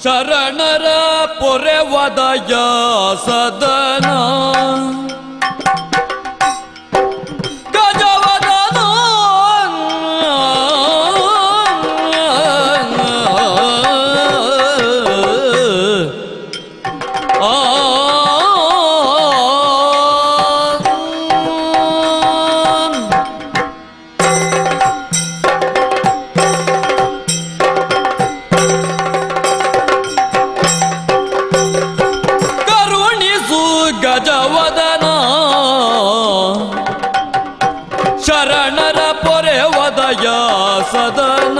ಶರಣರ ಪೊರೆವದಯ ಸದನ ಗಜವದನ ಆ ಕರುಣಿಸು ಗಜವದನ ಶರಣರ ಪೊರೆ ವದಯ ಸದನ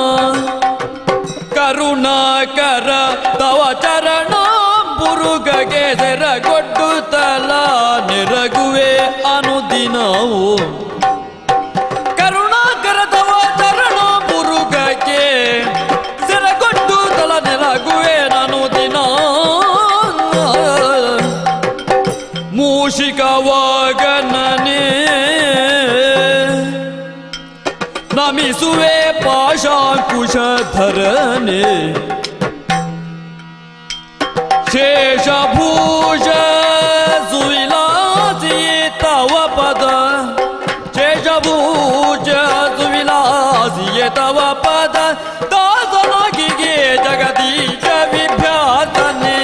ಕರುಣಾಕರ ತವ ಚರಣ ಬುರುಗಗೆ ಸೆರಗೊಡ್ಡುತ್ತಲ ನೆರಗುವೆ ಅನುದಿನವು ಕರುಣಾಕರ ತವ ಚರಣ ಬುರುಗಕ್ಕೆ ಸೆರಗೊಟ್ಟು ತಲ ನೆರಗುವೆ ನಾನು ದಿನ ಮೂಷಿಕವಾಗನನೆ ನಮಿಸುವೆ ಪಾಶಾಂಕುಶಧರನೆ ಶೇಷಭೂಷ ಸುವಿಲಾಸಿ ತವ ಪದ ಶೇಷಭೂಷ ಸುವಿಲಾಸಿಯೇ ತವ ಪದ ದಾಸನಾಗಿಗೆ ಜಗದೀಶ ವಿಭ್ಯಾಸನೆ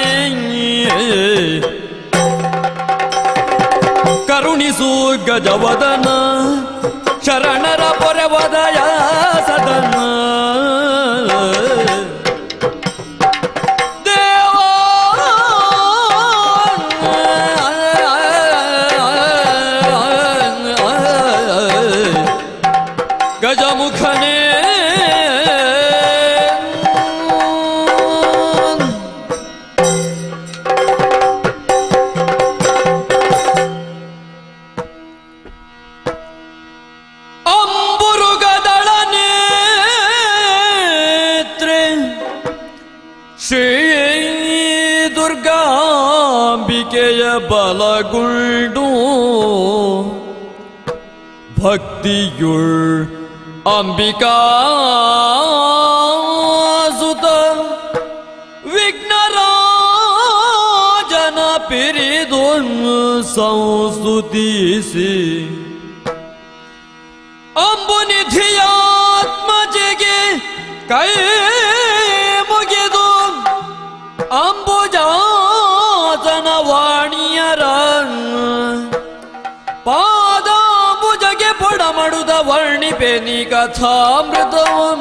ಕರುಣಿಸು ಗಜವದನ ಶರಣರ ಪೊರೆವದಯ ಸದನ ದೇವಾ ಗಜಮುಖನೇ ಅಂಬುರುಗದಳ ನೇತ್ರೆ ಶ್ರೀ ದುರ್ಗಾಂಬಿಕೆಯ ಬಲಗುಂಡು ಭಕ್ತಿಯುಳ್ ಅಂಬಿಕಾ ಸುತ ವಿಘ್ನರಾಜನ ಪಿರಿದು ಸಂಸ್ತುತಿಸಿ ಅಂಬುನಿಧಿಯಾತ್ಮಜೆಗೆ ಕೈ ಮುಗಿದು ಅಂಬುಜಾಸನ ವಾಣಿಯರ ಪಾದಾಂಬುಜಗೆ ಪೊಡಮಡುದ ವರ್ಣಿಪೆ ನೀ ಕಥಾಮೃತವಂ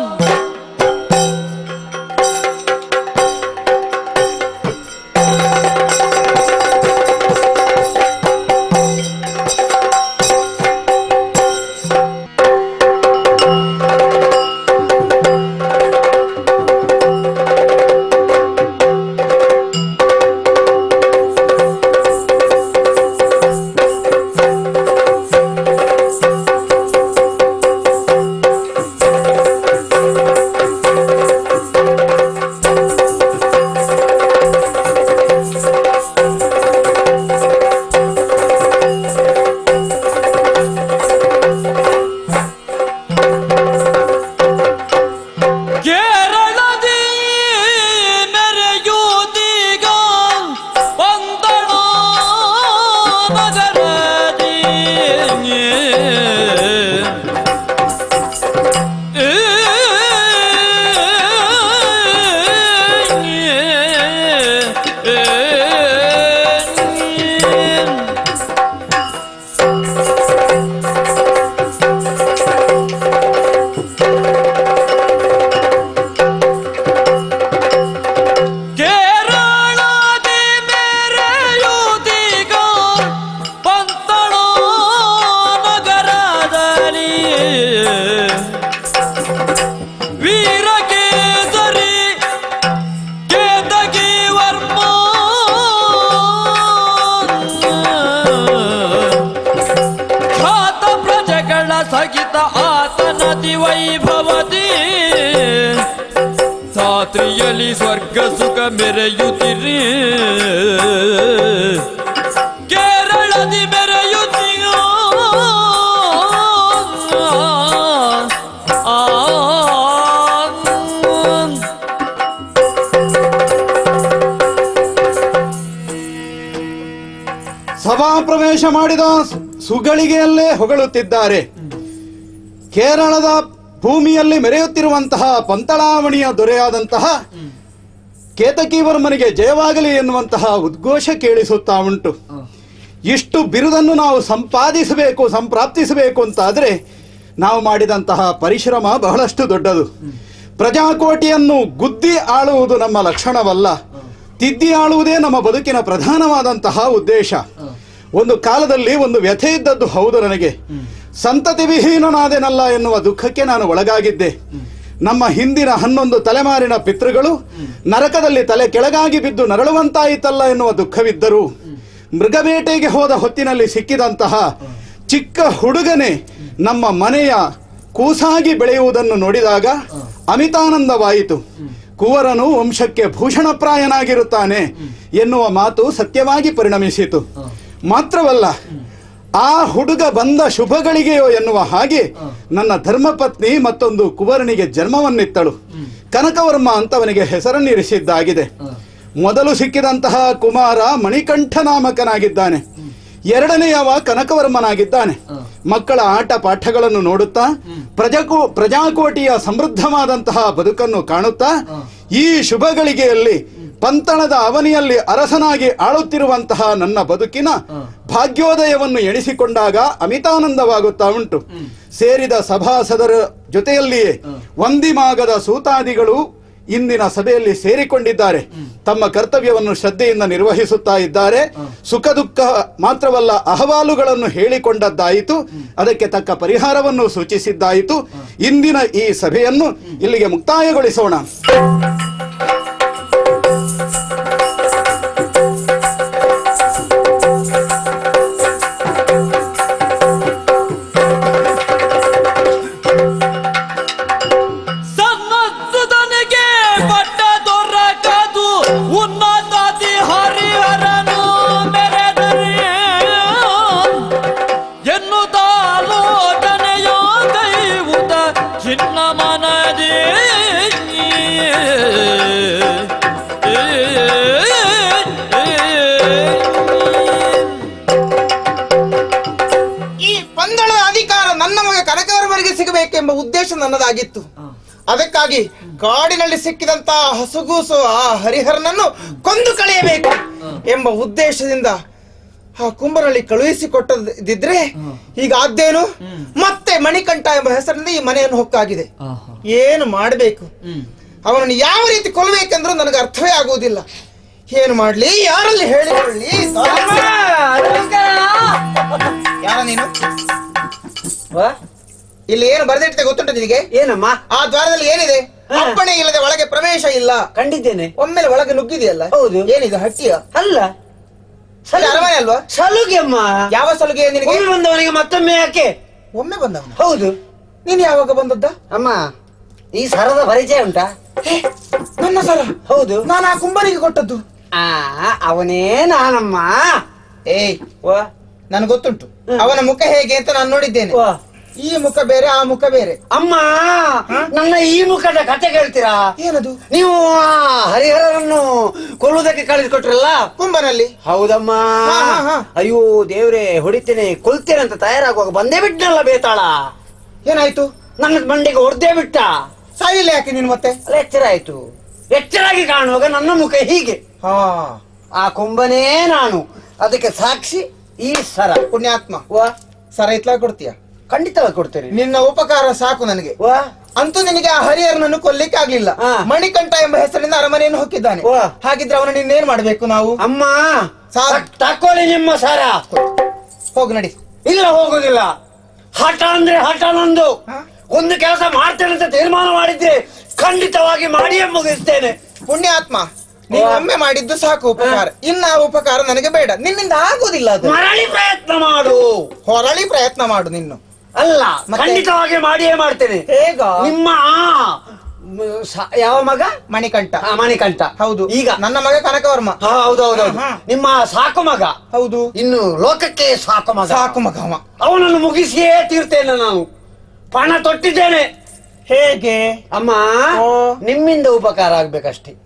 ಕೇರಳದಿ ಮೆರೆಯುವುದೀಗ ಪಂದಣ ನಗರದಿ ಕೇರಳದಿ ಮೆರೆಯುವುದೀಗ ಪಂತಣ ನಗರದಲ್ಲಿ ವೀರಕೇಸರಿ ಕೇತಕಿ ವರ್ಮ ಖ್ಯಾತ ಪ್ರಜೆಗಳ ಸಹಿತ ಆತನದಿ ವೈಭವದಿ ಸಾತ್ರಿಯಲಿ ಸ್ವರ್ಗ ಸುಖ ಮೆರೆಯುತ್ತಿರಿ ಕೇರಳದಿ ಮೆರೆಯುತ್ತೀಗ ಆ ಪ್ರವೇಶ ಮಾಡಿದ ಸುಗಳಿಗೆಯಲ್ಲೇ ಹೊಗಳುತ್ತಿದ್ದಾರೆ ಕೇರಳದ ಭೂಮಿಯಲ್ಲಿ ಮೆರೆಯುತ್ತಿರುವಂತಹ ಪಂತಳಾವಣಿಯ ದೊರೆಯಾದಂತಹ ಕೇತಕಿವರ್ಮನಿಗೆ ಜಯವಾಗಲಿ ಎನ್ನುವಂತಹ ಉದ್ಘೋಷ ಕೇಳಿಸುತ್ತಾ ಉಂಟು ಇಷ್ಟು ಬಿರುದನ್ನು ನಾವು ಸಂಪಾದಿಸಬೇಕು ಸಂಪ್ರಾಪ್ತಿಸಬೇಕು ಅಂತಾದರೆ ನಾವು ಮಾಡಿದಂತಹ ಪರಿಶ್ರಮ ಬಹಳಷ್ಟು ದೊಡ್ಡದು ಪ್ರಜಾಕೋಟಿಯನ್ನು ಗುದ್ದಿ ಆಳುವುದು ನಮ್ಮ ಲಕ್ಷಣವಲ್ಲ ತಿದ್ದಿ ಆಳುವುದೇ ನಮ್ಮ ಬದುಕಿನ ಪ್ರಧಾನವಾದಂತಹ ಉದ್ದೇಶ ಒಂದು ಕಾಲದಲ್ಲಿ ಒಂದು ವ್ಯಥೆ ಇದ್ದದ್ದು ಹೌದು ನನಗೆ ಸಂತತಿ ವಿಹೀನನಾದೆನಲ್ಲ ಎನ್ನುವ ದುಃಖಕ್ಕೆ ನಾನು ಒಳಗಾಗಿದ್ದೆ ನಮ್ಮ ಹಿಂದಿನ ಹನ್ನೊಂದು ತಲೆಮಾರಿನ ಪಿತೃಗಳು ನರಕದಲ್ಲಿ ತಲೆ ಕೆಳಗಾಗಿ ಬಿದ್ದು ನರಳುವಂತಾಯಿತಲ್ಲ ಎನ್ನುವ ದುಃಖವಿದ್ದರು ಮೃಗಬೇಟೆಗೆ ಹೋದ ಹೊತ್ತಿನಲ್ಲಿ ಸಿಕ್ಕಿದಂತಹ ಚಿಕ್ಕ ಹುಡುಗನೇ ನಮ್ಮ ಮನೆಯ ಕೂಸಾಗಿ ಬೆಳೆಯುವುದನ್ನು ನೋಡಿದಾಗ ಅಮಿತಾನಂದವಾಯಿತು ಕುವರನು ವಂಶಕ್ಕೆ ಭೂಷಣಪ್ರಾಯನಾಗಿರುತ್ತಾನೆ ಎನ್ನುವ ಮಾತು ಸತ್ಯವಾಗಿ ಪರಿಣಮಿಸಿತು ಮಾತ್ರವಲ್ಲ ಆ ಹುಡುಗ ಬಂದ ಶುಭಗಳಿಗೆಯೋ ಎನ್ನುವ ಹಾಗೆ ನನ್ನ ಧರ್ಮಪತ್ನಿ ಮತ್ತೊಂದು ಕುವರನಿಗೆ ಜನ್ಮವನ್ನಿತ್ತಳು ಕನಕವರ್ಮ ಅಂತ ಅವನಿಗೆ ಹೆಸರನ್ನಿರಿಸಿದ್ದಾಗಿದೆ ಮೊದಲು ಸಿಕ್ಕಿದಂತಹ ಕುಮಾರ ಮಣಿಕಂಠ ನಾಮಕನಾಗಿದ್ದಾನೆ ಎರಡನೆಯವ ಕನಕವರ್ಮನಾಗಿದ್ದಾನೆ ಮಕ್ಕಳ ಆಟ ಪಾಠಗಳನ್ನು ನೋಡುತ್ತಾ ಪ್ರಜಾಕೋ ಪ್ರಜಾಕೋಟಿಯ ಸಮೃದ್ಧವಾದಂತಹ ಬದುಕನ್ನು ಕಾಣುತ್ತಾ ಈ ಶುಭಗಳಿಗೆಯಲ್ಲಿ ಪಂತಳದ ಅವನಿಯಲ್ಲಿ ಅರಸನಾಗಿ ಆಳುತ್ತಿರುವಂತಹ ನನ್ನ ಬದುಕಿನ ಭಾಗ್ಯೋದಯವನ್ನು ಎಣಿಸಿಕೊಂಡಾಗ ಅಮಿತಾನಂದವಾಗುತ್ತಾ ಉಂಟು ಸೇರಿದ ಸಭಾಸದರ ಜೊತೆಯಲ್ಲಿಯೇ ವಂದಿಮಾಗದ ಸೂತಾದಿಗಳು ಇಂದಿನ ಸಭೆಯಲ್ಲಿ ಸೇರಿಕೊಂಡಿದ್ದಾರೆ ತಮ್ಮ ಕರ್ತವ್ಯವನ್ನು ಶ್ರದ್ಧೆಯಿಂದ ನಿರ್ವಹಿಸುತ್ತಾ ಇದ್ದಾರೆ ಸುಖ ದುಃಖ ಮಾತ್ರವಲ್ಲ ಅಹವಾಲುಗಳನ್ನು ಹೇಳಿಕೊಂಡದ್ದಾಯಿತು ಅದಕ್ಕೆ ತಕ್ಕ ಪರಿಹಾರವನ್ನು ಸೂಚಿಸಿದ್ದಾಯಿತು ಇಂದಿನ ಈ ಸಭೆಯನ್ನು ಇಲ್ಲಿಗೆ ಮುಕ್ತಾಯಗೊಳಿಸೋಣ ಸನ್ನದ್ಧನಿಗೆ ಪಟ್ಟ ದೊರಕದು ಉನ್ನತಾತಿ ಹರಿಹರನು ಮೆರೆದರೆ ಎನ್ನುತ್ತಾಲೋಚನೆಯ ಕೈವುದ ಚಿನ್ನ ಮನದಿ ಈ ಪಂದಳದ ಅಧಿಕಾರ ನನ್ನ ಮಗ ಕನಕವರವರಿಗೆ ಸಿಗಬೇಕೆಂಬ ಉದ್ದೇಶ ನನ್ನದಾಗಿತ್ತು ಅದಕ್ಕಾಗಿ ಕಾಡಿನಲ್ಲಿ ಸಿಕ್ಕಿದಂತಹ ಹಸುಗೂಸು ಆ ಹರಿಹರನನ್ನು ಕೊಂದು ಕಳೆಯಬೇಕು ಎಂಬ ಉದ್ದೇಶದಿಂದ ಆ ಕುಂಬರಲ್ಲಿ ಕಳುಹಿಸಿಕೊಟ್ಟದಿದ್ರೆ ಈಗ ಆದ್ದೇನು ಮತ್ತೆ ಮಣಿಕಂಠ ಎಂಬ ಹೆಸರಿನಿಂದ ಈ ಮನೆಯನ್ನು ಹೊಕ್ಕಾಗಿದೆ ಏನು ಮಾಡಬೇಕು ಅವನನ್ನು ಯಾವ ರೀತಿ ಕೊಲ್ಲಬೇಕೆಂದ್ರೂ ನನಗೆ ಅರ್ಥವೇ ಆಗುವುದಿಲ್ಲ ಏನು ಮಾಡ್ಲಿ ಯಾರಲ್ಲಿ ಹೇಳಿಕೊಳ್ಳಿ ಯಾರ ನೀನು ಇಲ್ಲಿ ಏನು ಬರೆದಿಟ್ಟಿದೆ ಗೊತ್ತುಂಟು ನಿನಗೆ ಏನಮ್ಮ ಆ ದ್ವಾರದಲ್ಲಿ ಏನಿದೆ ಅಪ್ಪಣೆ ಇಲ್ಲದೆ ಒಳಗೆ ಪ್ರವೇಶ ಇಲ್ಲ ಕಂಡಿದ್ದೇನೆ ಒಮ್ಮೆಲೆ ಒಳಗೆ ನುಗ್ಗಿದೆಯಲ್ಲ ಹೌದು. ಏನಿದೆ ಹಟ್ಟಿಯ ಅಲ್ಲ ಅಲ್ಲಿ ಅರಮನೆ ಅಲ್ವಾ ಸಲುಗೆ ಅಮ್ಮ ಯಾವ ಸಲುಗೆ ನಿನಗೆ ಒಮ್ಮೆ ಬಂದವನಿಗೆ ಮತ್ತೊಮ್ಮೆ ಯಾಕೆ ಒಮ್ಮೆ ಬಂದವನ ಹೌದು ನೀನು ಯಾವಾಗ ಬಂದದ್ದ ಅಮ್ಮ ಈ ಸರದ ಪರಿಚಯ ಉಂಟಾ ಹೇ, ನನ್ನ ಸಲ ಹೌದು ನಾನು ಆ ಕುಂಬನಿಗೆ ಕೊಟ್ಟದ್ದು ಆ ಅವನೇ ನಾನಮ್ಮ ಏಯ್ ವಾ ನನಗೆ ಗೊತ್ತುಂಟು ಹ್ಮ್. ಅವನ ಮುಖ ಹೇಗೆ ಅಂತ ನಾನು ನೋಡಿದ್ದೇನೆ ವಾ ಈ ಮುಖ ಬೇರೆ ಆ ಮುಖ ಬೇರೆ ಅಮ್ಮ ನನ್ನ ಈ ಮುಖದ ಕತೆ ಕೇಳ್ತೀರಾ ಏನದು ನೀವು ಆ ಹರಿಹರನನ್ನು ಕೊಲ್ಲುವುದಕ್ಕೆ ಕಳಿಸ್ಕೊಟ್ರಲ್ಲ ಕುಂಬನಲ್ಲಿ ಹೌದಮ್ಮ ಹಾ, ಹಾ, ಹಾ. ಅಯ್ಯೋ ದೇವ್ರೆ ಹೊಡಿತೇನೆ ಕೊಲ್ತೇನೆ ಅಂತ ತಯಾರಾಗುವಾಗ ಬಂದೇ ಬಿಟ್ನಲ್ಲ ಬೇತಾಳ ಏನಾಯ್ತು ನನ್ನ ಮಂಡಿಗೆ ಹೊಡೆದೇ ಬಿಟ್ಟ ಸಾಯಿಲ್ಲ ಯಾಕೆ ನೀನು ಮತ್ತೆ ಅಲ್ಲ ಎಚ್ಚರ ಆಯ್ತು ಎಚ್ಚರಾಗಿ ಕಾಣುವಾಗ ನನ್ನ ಮುಖ ಹೀಗೆ ಹಾ ಆ ಕೊಂಬನೇ ನಾನು ಅದಕ್ಕೆ ಸಾಕ್ಷಿ ಈ ಸರ ಪುಣ್ಯಾತ್ಮ ವಾ ಸರ ಇತ್ಲಾ ಕೊಡ್ತೀಯ ಖಂಡಿತವಾಗಿ ಕೊಡ್ತೇನೆ ನಿನ್ನ ಉಪಕಾರ ಸಾಕು ನನಗೆ ವಾ ಅಂತೂ ನಿನಗೆ ಆ ಹರಿಹರನನ್ನು ಕೊಲ್ಲಿಕ್ಕೆ ಆಗ್ಲಿಲ್ಲ ಹಾ. ಮಣಿಕಂಠ ಎಂಬ ಹೆಸರಿನಿಂದ ಅರಮನೆಯನ್ನು ಹೊಕ್ಕಿದ್ದಾನೆ ವಾ. ಹಾಗಿದ್ರೆ ಅವನ ನಿನ್ನೇನ್ ಮಾಡ್ಬೇಕು ನಾವು ಅಮ್ಮ ಸಾರ್. ತಕ್- ತಕೊಳ್ಳಿ ನಿಮ್ಮ ಸರ ಹೋಗು ನಡಿ ಇಲ್ಲ ಹೋಗುದಿಲ್ಲ ಹಠ ಅಂದ್ರೆ ಹಠ ನಂದು ಹಾ? ಒಂದು ಕೆಲಸ ಮಾಡ್ತೇನೆ ಅಂತ ತೀರ್ಮಾನ ಮಾಡಿದ್ರೆ ಖಂಡಿತವಾಗಿ ಮಾಡಿಯೇ ಮುಗಿಸ್ತೇನೆ ಪುಣ್ಯಾತ್ಮ ನೀನು ವಾ. ಒಮ್ಮೆ ಮಾಡಿದ್ದು ಸಾಕು ಉಪಕಾರ ಇನ್ನ ಆ ಉಪಕಾರ ನನಗೆ ಬೇಡ ನಿನ್ನಿಂದ ಆಗುದಿಲ್ಲ ಅದು ಮರಳಿ ಪ್ರಯತ್ನ ಮಾಡು ಹೊರಳಿ ಪ್ರಯತ್ನ ಮಾಡು ನಿನ್ನು ಅಲ್ಲ ಮತ್ತೆ? ಖಂಡಿತವಾಗಿ ಮಾಡಿಯೇ ಮಾಡ್ತೇನೆ ಹೇಗ ನಿಮ್ಮ ಆ, ಮ್, ಸ- ಯಾವ ಮಗ ಮಣಿಕಂಠ ಆ, ಮಣಿಕಂಠ ಹೌದು ಈಗ ನನ್ನ ಮಗ ಕನಕವರ್ಮ ಹಾ, ಹೌದು ಹೌದು ಹೌದು. ಹಾ, ಹಾ. ನಿಮ್ಮ ಸಾಕು ಮಗ ಹೌದು ಇನ್ನು ಲೋಕಕ್ಕೆ ಸಾಕು ಮಗ ಸಾಕು ಮಗ ಅವ ಅವನನ್ನು ಮುಗಿಸಿಯೇ ತೀರ್ತೇನೆ ನಾನು ಪಣ ತೊಟ್ಟಿದ್ದೇನೆ ಹೇಗೆ ಅಮ್ಮ ಓ. ನಿಮ್ಮಿಂದ ಉಪಕಾರ ಆಗ್ಬೇಕಷ್ಟೇ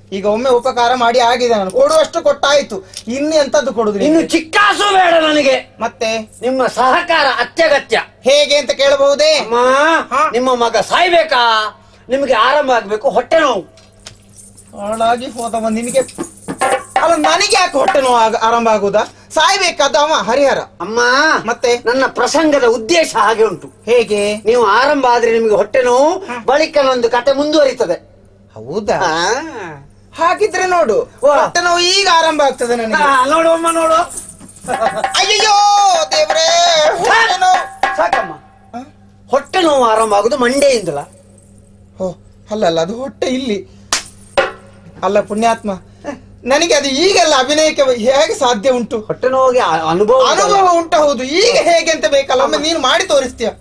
ಈಗ ಒಮ್ಮೆ ಉಪಕಾರ ಮಾಡಿ ಆಗಿದೆ ನಾನು ಕೊಡುವಷ್ಟು ಕೊಟ್ಟಾಯ್ತು ಇನ್ನು ಎಂತದ್ದು ಕೊಡುದು ಇನ್ನು ನಿಮ್ಗೆ? ಚಿಕ್ಕಾಸು ಬೇಡ ನನಗೆ ಮತ್ತೆ ನಿಮ್ಮ ಸಹಕಾರ ಅತ್ಯಗತ್ಯ ಹೇಗೆ ಅಂತ ಕೇಳಬಹುದೇ ಅಮ್ಮ ಹಾ. ನಿಮ್ಮ ಮಗ ಸಾಯ್ಬೇಕಾ ನಿಮಗೆ ಆರಂಭ ಆಗ್ಬೇಕು ಹೊಟ್ಟೆ ನೋವು ಹಾಳಾಗಿ ಹೋದವ ನಿನಗೆ ಅಲ್ಲ ನನಗೆ ಯಾಕೆ ಹೊಟ್ಟೆ ನೋವು ಆಗ- ಆರಂಭ ಆಗುದಾ ಸಾಯ್ಬೇಕಾದ ಅವ ಹರಿಹರ ಅಮ್ಮ ಮತ್ತೆ ನನ್ನ ಪ್ರಸಂಗದ ಉದ್ದೇಶ ಹಾಗೆ ಉಂಟು ಹೇಗೆ ನೀವು ಆರಂಭ ಆದ್ರೆ ನಿಮಗೆ ಹೊಟ್ಟೆ ನೋವು ಬಳಿಕ ಒಂದು ಕತೆ ಮುಂದುವರಿತದೆ ಹೌದಾ ಆ. ಹಾಗಿದ್ರೆ ನೋಡು ವಾ. ಹೊಟ್ಟೆ ನೋವು ಈಗ ಆರಂಭ ಆಗ್ತದೆ ನನಗೆ ಆ, ನೋಡು ಅಮ್ಮ ನೋಡು ಅಯ್ಯಯ್ಯೋ ದೇವ್ರೇ ಹೊಟ್ಟೆ ನೋವು. ಸಾಕಮ್ಮ ಹ? ಹೊಟ್ಟೆ ನೋವು ಆರಂಭ ಆಗುದು ಮಂಡೆಯಿಂದಲ ಓ ಅಲ್ಲ ಅಲ್ಲ ಅದು ಹೊಟ್ಟೆ ಇಲ್ಲಿ ಅಲ್ಲ ಪುಣ್ಯಾತ್ಮ ನನಗೆ ಅದು ಈಗೆಲ್ಲ ಅಭಿನಯಕ್ಕೆ ಹೇಗೆ ಸಾಧ್ಯ ಉಂಟು ಹೊಟ್ಟೆ ನೋವಿಗೆ ಆ- ಅನುಭವ ಉಂಟಲ್ಲ? ಅನುಭವ ಉಂಟು ಹೌದು ಈಗ ಹೇಗೆ ಅಂತ ಬೇಕಲ್ಲ ಒಮ್ಮೆ ನೀನು ಮಾಡಿ ತೋರಿಸ್ತೀಯ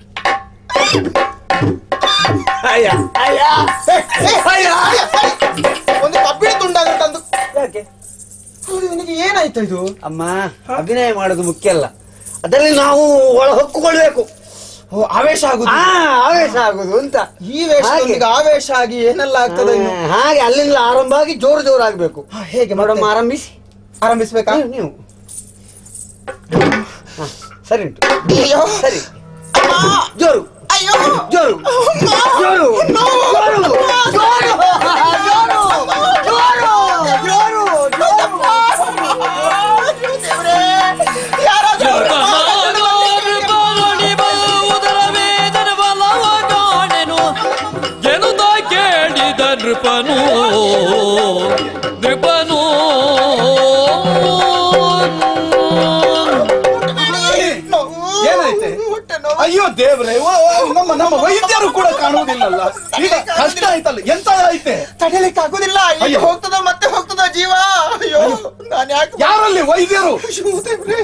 ಅಯ್ಯ, ಅಯ್ಯ. ಏ, ಏ, ಅಯ್ಯ. ಅಯ್ಯ, ಸರಿ. ಒಂದು ಕಬ್ಬಿಣ ತುಂಡಾಗ ತಂದು ಯಾಕೆ ಹೌದು ನಿನಗೆ ಏನಾಯ್ತು ಇದು ಅಮ್ಮ ಅಭಿನಯ ಮಾಡೋದು ಮುಖ್ಯ ಅಲ್ಲ ಅದರಲ್ಲಿ ನಾವು ಒಳ ಹೊಕ್ಕುಕೊಳ್ಬೇಕು ಓ ಆವೇಶ ಆಗುದು ಆ ಆವೇಶ ಆಗುದು ಅಂತ ಈ ವೇಷದೊಂದಿಗೆ ಹಾಗೆ. ಆವೇಶ ಆಗಿ ಏನೆಲ್ಲ ಆಗ್ತದೆ ಇನ್ನು ಆ, ಹಾಗೆ ಅಲ್ಲಿಂದ ಆರಂಭ ಆಗಿ ಜೋರು ಜೋರು ಆಗ್ಬೇಕು ಹಾ, ಹೇಗೆ ನೋಡಮ್ಮ ಮತ್ತೆ? ಆರಂಭಿಸಿ ಆರಂಭಿಸ್ಬೇಕಾ ನೀವು- ನೀವು ಹಾ, ಸರಿ ಉಂಟು ಅಯ್ಯೋ ಸರಿ ಅಮ್ಮ! ಜೋರು ಅಯ್ಯೋ ಜೋರು ಜೋರು ಜೋರು ಜೋರು ಉದರ ವೇದನ ಬಲವ ಕಾಣೆನು ಎನ್ನುತ್ತ ಕೇಳಿದ ನೃಪನು ನೃಪನು ಏನಾಯ್ತೆ? ಅಯ್ಯೋ ದೇವ್ರೆ ಓ, ಓ, ನಮ್ಮ ನಮ್ಮ ವೈದ್ಯರು ಕೂಡ ಕಾಣುವುದಿಲ್ಲಲ್ಲ ಈಗ ಕಷ್ಟ ಆಯ್ತಲ್ಲ ಎಂತ ಆಯ್ತೆ ತಡೆಯಲಿಕ್ಕೆ ಆಗುದಿಲ್ಲ ಇಲ್ಲಿ ಅಯ್ಯೋ. ಹೋಗ್ತದ ಮತ್ತೆ ಹೋಗ್ತದ ಜೀವ ಅಯ್ಯೋ ನಾನು ಯಾಕೆ ಯಾರಲ್ಲಿ ವೈದ್ಯರು ಅಯ್ಯೋ, ದೇವ್ರೇ.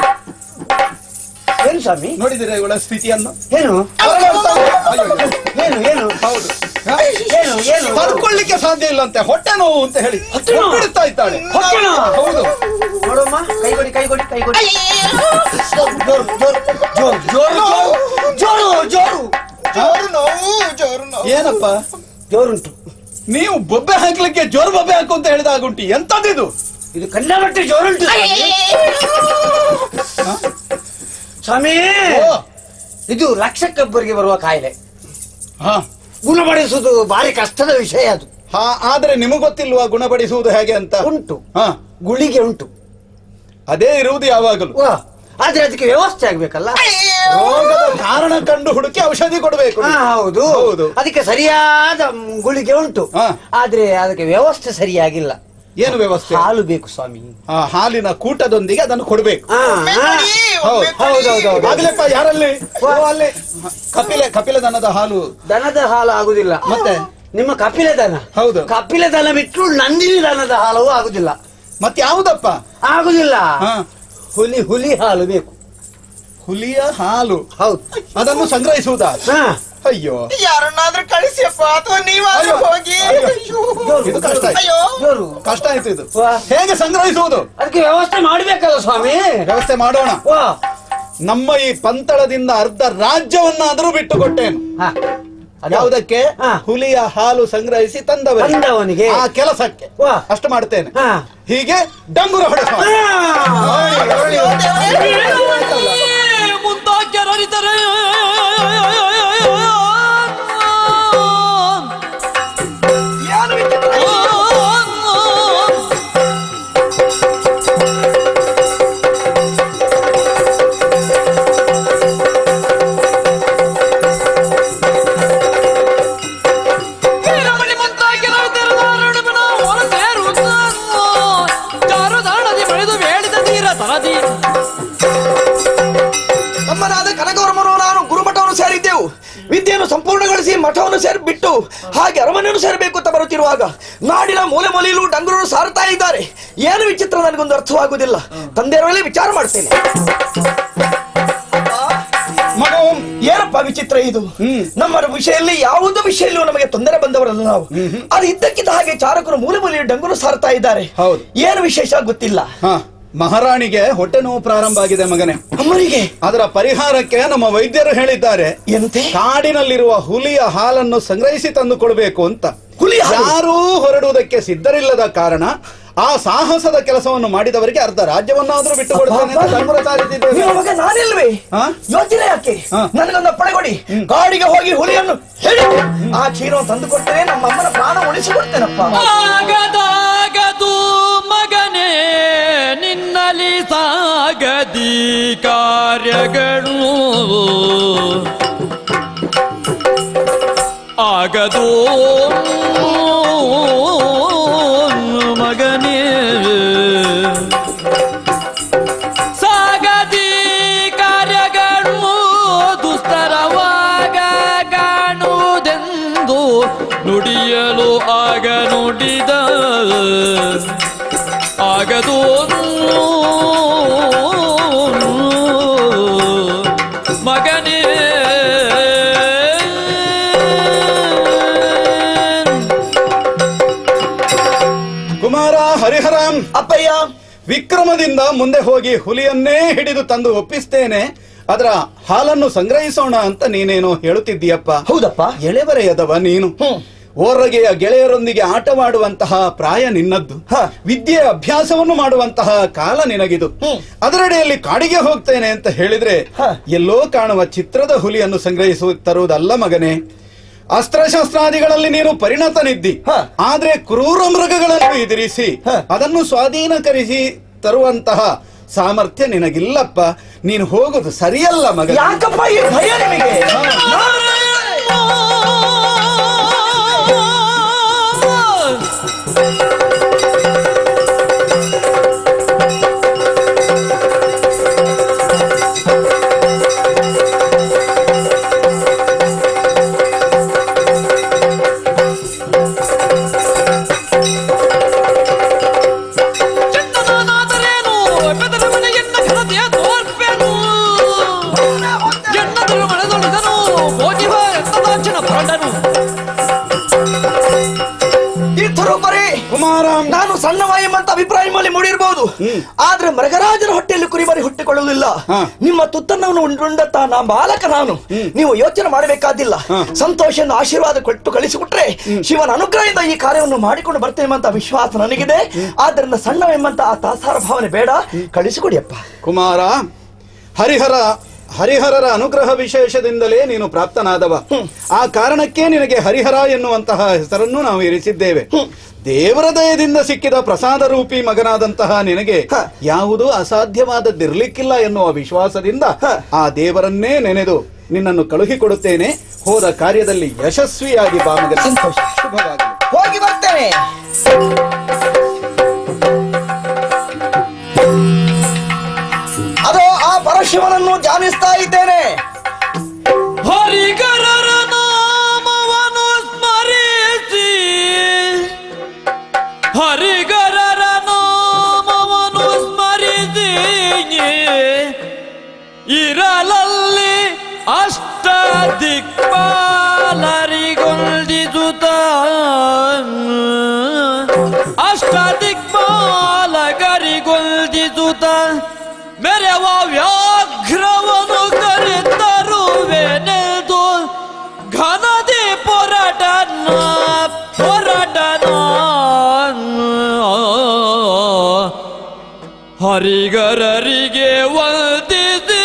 ಏನು ಸ್ವಾಮಿ ನೋಡಿದಿರ ಇವಳ ಸ್ಥಿತಿಯನ್ನು ಏನು ಹೊರಗಡ್ತಾ ಇದೆ. ಅಯ್ಯೋ, ಏನು ಏನು ಹೌದು ಏನು ಏನು ತಡ್ಕೊಳ್ಳಿಕ್ಕೆ ಸಾಧ್ಯ ಇಲ್ಲಂತೆ ಹೊಟ್ಟೆ ನೋವು ಅಂತ ಹೇಳಿ ಹೊಟ್ಟೆ ನೋವು? ಬಿಡುತ್ತಾ ಇದ್ದಾಳೆ ಹೊಟ್ಟೆ ನೋವು? ಹೌದು ನೋಡಮ್ಮ ಕೈಗೊಡಿ ಕೈಗೊಡಿ ಕೈಗೊಡಿ ಜೋರು ಜೋರು ಜೋರು ಜೋರು ಜೋರು ಜೋರು ಜೋರು ನೋವು ಜೋರು ನೋವು ಏನಪ್ಪ ಜೋರುಂಟು ನೀವು ಬೊಬ್ಬೆ ಹಾಕ್ಲಿಕ್ಕೆ ಜೋರು ಬೊಬ್ಬೆ ಹಾಕು ಅಂತ ಹೇಳಿದಾಗುಂಟು ಎಂತದಿದು ಇದು ಕಂಡಬಟ್ಟೆ ಜೋರುಂಟು ಸ್ವಾಮಿ ಓ, ಇದು ಲಕ್ಷಕ್ಕೊಬ್ಬರಿಗೆ ಬರುವ ಕಾಯಿಲೆ ಹಾ ಗುಣಪಡಿಸುವುದು ಭಾರಿ ಕಷ್ಟದ ವಿಷಯ ಅದು ಹಾ ಆದ್ರೆ ನಿಮಗ್ ಗೊತ್ತಿಲ್ವಾ ಗುಣಪಡಿಸುವುದು ಹೇಗೆ ಅಂತ ಉಂಟು ಹಾ ಗುಳಿಗೆ ಉಂಟು ಅದೇ ಇರುವುದು ಯಾವಾಗಲೂ ವಾ, ಆದ್ರೆ ಅದಕ್ಕೆ ವ್ಯವಸ್ಥೆ ಆಗ್ಬೇಕಲ್ಲ ರೋಗದ ಕಾರಣ ಕಂಡು ಹುಡುಕಿ ಔಷಧಿ ಕೊಡಬೇಕು ಹಾ, ಹೌದು ಹೌದು ಅದಕ್ಕೆ ಸರಿಯಾದ ಮ್, ಗುಳಿಗೆ ಉಂಟು ಹಾ. ಆದ್ರೆ ಅದಕ್ಕೆ ವ್ಯವಸ್ಥೆ ಸರಿಯಾಗಿಲ್ಲ ಏನು ವ್ಯವಸ್ಥೆ ಹಾಲು ಬೇಕು ಸ್ವಾಮಿ ಆ ಹಾಲಿನ ಕೂಟದೊಂದಿಗೆ ಅದನ್ನು ಕೊಡಬೇಕು ಹಾ, ಒಮ್ಮೆ ಹಾ. ಕೊಡಿ, ಹೌದು ಒಮ್ಮೆ ಕೊಡಿ. ಹೌದೌದೌದು. ಆಗ್ಲಪ್ಪ ಯಾರಲ್ಲಿ ಓ, ಅಲ್ಲಿ ಕಪಿಲೆ ಕಪಿಲೆ ದನದ ಹಾಲು ದನದ ಹಾಲು ಆಗುದಿಲ್ಲ ಮತ್ತೆ? ನಿಮ್ಮ ಕಪಿಲೆ ದನ ಹೌದು. ಕಪಿಲೆ ದನ ಬಿಟ್ಟು ನಂದಿನಿ ದನದ ಹಾಲವು ಆಗುದಿಲ್ಲ ಮತ್ತೆ ಯಾವುದಪ್ಪ ಆಗುದಿಲ್ಲ ಹಾ ಹುಲಿ ಹುಲಿ ಹಾಲು ಬೇಕು ಹುಲಿಯ ಹಾಲು ಹೌದು ಅದನ್ನು ಸಂಗ್ರಹಿಸುವುದಾ ಹಾ ಅಯ್ಯೋ ಯಾರನ್ನಾದ್ರೂ ಕಳಿಸಿಯಪ್ಪ ಅಥವಾ ನೀವಾದ್ರೂ ಅಯ್ಯೋ, ಹೋಗಿ ಅಯ್ಯೋ. ಅಯ್ಯೋ. ಇದು ಕಷ್ಟ ಆಯ್ತು. ಅಯ್ಯೋ ಜೋರು ಕಷ್ಟ ಆಯ್ತು ಇದು ವಾ. ಹೇಗೆ ಸಂಗ್ರಹಿಸುವುದು ಅದಕ್ಕೆ ವ್ಯವಸ್ಥೆ ಮಾಡ್ಬೇಕಲ್ಲ ಸ್ವಾಮಿ ವ್ಯವಸ್ಥೆ ಮಾಡೋಣ ವಾ ನಮ್ಮ ಈ ಪಂತಳದಿಂದ ಅರ್ಧ ರಾಜ್ಯವನ್ನಾದರೂ ಬಿಟ್ಟು ಕೊಟ್ಟೇನು ಹಾ. ಅದು- ಯಾವುದಕ್ಕೆ ಹಾ. ಹುಲಿಯ ಹಾಲು ಸಂಗ್ರಹಿಸಿ ತಂದವರಿಗೆ ತಂದವನಿಗೆ. ಆ ಕೆಲಸಕ್ಕೆ ವಾ. ಅಷ್ಟು ಮಾಡ್ತೇನೆ ಹಾ. ಹೀಗೆ ಡಂಗುರ ಹೊಡೆಸ ಮುಂದಾಕ್ಯರಿತರೆ ಬೆಳೆದು ಬೇಡಿದ ತೀರ ತರದಿ ನಮ್ಮನಾದ ಕನಕವರ್ಮನು ನಾನು ಗುರುಮಠವನ್ನು ಸೇರಿದ್ದೆವು ವಿದ್ಯೆಯನ್ನು ಸಂಪೂರ್ಣಗೊಳಿಸಿ ಮಠವನ್ನು ಸೇರಿ ಬಿಟ್ಟು ಹಾಗೆ ಅರಮನೆಯನ್ನು ಸೇರಬೇಕು ಅಂತ ಬರುತ್ತಿರುವಾಗ ನಾಡಿನ ಮೂಲೆ ಮೂಲೆಯಲ್ಲೂ ಡಂಗರನ್ನು ಸಾರ್ತಾ ಇದ್ದಾರೆ ಏನು ವಿಚಿತ್ರ ನನಗೊಂದು ಅರ್ಥವಾಗುವುದಿಲ್ಲ ತಂದೆಯವರ ಮೇಲೆ ವಿಚಾರ ಮಾಡ್ತೇನೆ ಮಗ ಏನಪ್ಪ ವಿಚಿತ್ರ ಇದು ಹ್ಮ್. ನಮ್ಮ ವಿಷಯಲ್ಲಿ ಯಾವುದೋ ವಿಷಯಲ್ಲೂ ನಮಗೆ ತೊಂದರೆ ಬಂದವರಲ್ಲ ನಾವು ಅದು ಇದ್ದಕ್ಕಿದ್ದ ಹಾಗೆ ಚಾರಕರು ಮೂಲೆ ಮೂಲೆಯಲ್ಲಿ ಡಂಗುರು ಸಾರ್ತಾ ಇದ್ದಾರೆ ಹೌದು. ಏನು ವಿಶೇಷ ಗೊತ್ತಿಲ್ಲ ಹ ಮಹಾರಾಣಿಗೆ ಹೊಟ್ಟೆ ನೋವು ಪ್ರಾರಂಭ ಆಗಿದೆ ಮಗನೇ ಅಮ್ಮನಿಗೆ ಅದರ ಪರಿಹಾರಕ್ಕೆ ನಮ್ಮ ವೈದ್ಯರು ಹೇಳಿದ್ದಾರೆ ಎಂತೆ ಕಾಡಿನಲ್ಲಿರುವ ಹುಲಿಯ ಹಾಲನ್ನು ಸಂಗ್ರಹಿಸಿ ತಂದು ಕೊಡಬೇಕು ಅಂತ ಹುಲಿ ಹಾಲು. ಯಾರೂ ಹೊರಡುವುದಕ್ಕೆ ಸಿದ್ಧರಿಲ್ಲದ ಕಾರಣ ಆ ಸಾಹಸದ ಕೆಲಸವನ್ನು ಮಾಡಿದವರಿಗೆ ಅರ್ಧ ರಾಜ್ಯವನ್ನಾದ್ರೂ ಬಿಟ್ಟು ಕೊಡ್ತೇನೆ ಅಂತ ಸಂಬರ ಸಾರಿಸಿದ್ದೇವೆ. ನಿಮ್ಮ ಮಗ ನಾನಿಲ್ವೇ ಹಾ? ಯೋಚನೆ ಯಾಕೆ ಹಾ. ನನಗೊಂದು ಅಪ್ಪಣೆ ಕೊಡಿ ಕಾಡಿಗೆ ಹೋಗಿ ಹುಲಿಯನ್ನು ಹೇಳಿ ಆ ಕ್ಷೀರವನ್ನು ತಂದು ಕೊಡ್ತೇನೆ ನಮ್ಮ ಅಮ್ಮನ ಪ್ರಾಣ ಉಳಿಸಿಕೊಡ್ತೇನಪ್ಪ ಆಗದಾಗದು ಮಗನೇ ನಿನ್ನಲಿ ಸಾಗದಿ ಕಾರ್ಯಗಳು ಆಗದು ಮಗನೇ ಸಾಗದಿ ಕಾರ್ಯಗಳು ದುಸ್ತರವಾಗ ಕಾಣುವುದೆಂದು ನುಡಿಯಲು ಆಗ ನುಡಿದ ಆಗದು ಮಗನೇ ಕುಮಾರ ಹರಿಹರಾಮ್ ಅಪ್ಪಯ್ಯ ವಿಕ್ರಮದಿಂದ ಮುಂದೆ ಹೋಗಿ ಹುಲಿಯನ್ನೇ ಹಿಡಿದು ತಂದು ಒಪ್ಪಿಸ್ತೇನೆ ಅದರ ಹಾಲನ್ನು ಸಂಗ್ರಹಿಸೋಣ ಅಂತ ನೀನೇನೋ ಹೇಳುತ್ತಿದ್ದೀಯಪ್ಪ ಹೌದಪ್ಪ ಎಳೆಬರೆಯದವ ನೀನು ಹ್ಮ್. ಓರ್ರಗೆಯ ಗೆಳೆಯರೊಂದಿಗೆ ಆಟವಾಡುವಂತಹ ಪ್ರಾಯ ನಿನ್ನದ್ದು ಹ. ವಿದ್ಯೆ ಅಭ್ಯಾಸವನ್ನು ಮಾಡುವಂತಹ ಕಾಲ ನಿನಗಿದು ಹ್ಮ್. ಅದರಡಿಯಲ್ಲಿ ಕಾಡಿಗೆ ಹೋಗ್ತೇನೆ ಅಂತ ಹೇಳಿದ್ರೆ ಹ. ಎಲ್ಲೋ ಕಾಣುವ ಚಿತ್ರದ ಹುಲಿಯನ್ನು ಸಂಗ್ರಹಿಸು ತರುವುದಲ್ಲ ಮಗನೇ ಅಸ್ತ್ರಶಸ್ತ್ರಾದಿಗಳಲ್ಲಿ ನೀನು ಪರಿಣತನಿದ್ದಿ ಹ. ಆದ್ರೆ ಕ್ರೂರ ಮೃಗಗಳನ್ನು ಎದುರಿಸಿ ಹ. ಅದನ್ನು ಸ್ವಾಧೀನಕರಿಸಿ ತರುವಂತಹ ಸಾಮರ್ಥ್ಯ ನಿನಗಿಲ್ಲಪ್ಪ ನೀನು ಹೋಗುದು ಸರಿಯಲ್ಲ ಮಗ ಯಾಕಪ್ಪ ಈ ಭಯ ನಿಮಗೆ ಚಂದನಾದರೇನು ಬೆದರ ಮನೆಯನ್ನ ಘನತೆಯ ತೋರ್ಪೆನು ಎನ್ನದರು ಮಳೆದೊಳಿದನು ಭೋಜಿವ ಎಂತದಾಕ್ಷಣ ಹೊರಡನು ತೀರ್ಥರೂಪರೇ ಕುಮಾರ ನಾನು ಸಣ್ಣವಾಯಿ ಎಂಬಂತ ಅಭಿಪ್ರಾಯ ಮೇಲೆ ಮೂಡಿರಬಹುದು ಆದ್ರೆ ಮೃಗರಾಜನ ಹೊಟ್ಟೆಯಲ್ಲಿ ಕುರಿಮರಿ ಹುಟ್ಟಿಕೊಳ್ಳುವುದಿಲ್ಲ ಹಾ. ನಿಮ್ಮ ತುತ್ತನ್ನವನ್ನು ಉಂಡುಂಡತ್ತ ನಾ ಬಾಲಕ ನಾನು ನೀವು ಯೋಚನೆ ಮಾಡಬೇಕಾದಿಲ್ಲ ಸಂತೋಷನ ಆಶೀರ್ವಾದ ಕೊಟ್ಟು ಕಳಿಸಿಬಿಟ್ರೆ ಶಿವನ ಅನುಗ್ರಹದಿಂದ ಈ ಕಾರ್ಯವನ್ನು ಮಾಡಿಕೊಂಡು ಬರ್ತೇನೆ ಎಂಬಂತ ವಿಶ್ವಾಸ ನನಗಿದೆ ಆದ್ದರಿಂದ ಸಣ್ಣವೆಂಬಂತ ಆ ತಾಸಾರ ಭಾವನೆ ಬೇಡ ಕಳಿಸಿಕೊಡಿಯಪ್ಪ ಕುಮಾರ ಹರಿಹರ ಹರಿಹರರ ಅನುಗ್ರಹ ವಿಶೇಷದಿಂದಲೇ ನೀನು ಪ್ರಾಪ್ತನಾದವ ಆ ಕಾರಣಕ್ಕೆ ನಿನಗೆ ಹರಿಹರ ಎನ್ನುವಂತಹ ಹೆಸರನ್ನು ನಾವು ಇರಿಸಿದ್ದೇವೆ ದೇವರ ದಯದಿಂದ ಸಿಕ್ಕಿದ ಪ್ರಸಾದ ರೂಪಿ ಮಗನಾದಂತಹ ನಿನಗೆ ಹ. ಯಾವುದೂ ಅಸಾಧ್ಯವಾದದ್ದಿರ್ಲಿಕ್ಕಿಲ್ಲ ಎನ್ನುವ ವಿಶ್ವಾಸದಿಂದ ಹ. ಆ ದೇವರನ್ನೇ ನೆನೆದು ನಿನ್ನನ್ನು ಕಳುಹಿಕೊಡುತ್ತೇನೆ ಹೋದ ಕಾರ್ಯದಲ್ಲಿ ಯಶಸ್ವಿಯಾಗಿ ಬಾ ಮಗನೇ. ಸಂತೋಷ. ಶುಭವಾಗಲಿ ಹೋಗಿ ಬರ್ತೇನೆ ಅದು ಆ ಪರಶಿವನನ್ನು ಧ್ಯಾನಿಸ್ತಾ ಇದ್ದೇನೆ ಹರಿಗರರ ನಾಮವನ್ನು ಸ್ಮರಿಸಿ ಹರಿಗರರ ನಾಮವನ್ನು ಸ್ಮರಿಸಿ ಇರಲಲ್ಲಿ ಅಷ್ಟ ದಿಕ್ಪಾಲರಿಗೊಂದಿಸುತ್ತ ಅಷ್ಟ ದಿಕ್ಪಾಲಕರಿಗೊಂದಿಸುತ್ತ ಮೆರವ ವ್ಯಾಘ್ರವನು ಕರೆತರುವೆನೆದು ಘನದಿ ಪೊರಟನ ಪೊರಟನ ಹರಿಗರರಿಗೆ ವಂದಿಸಿ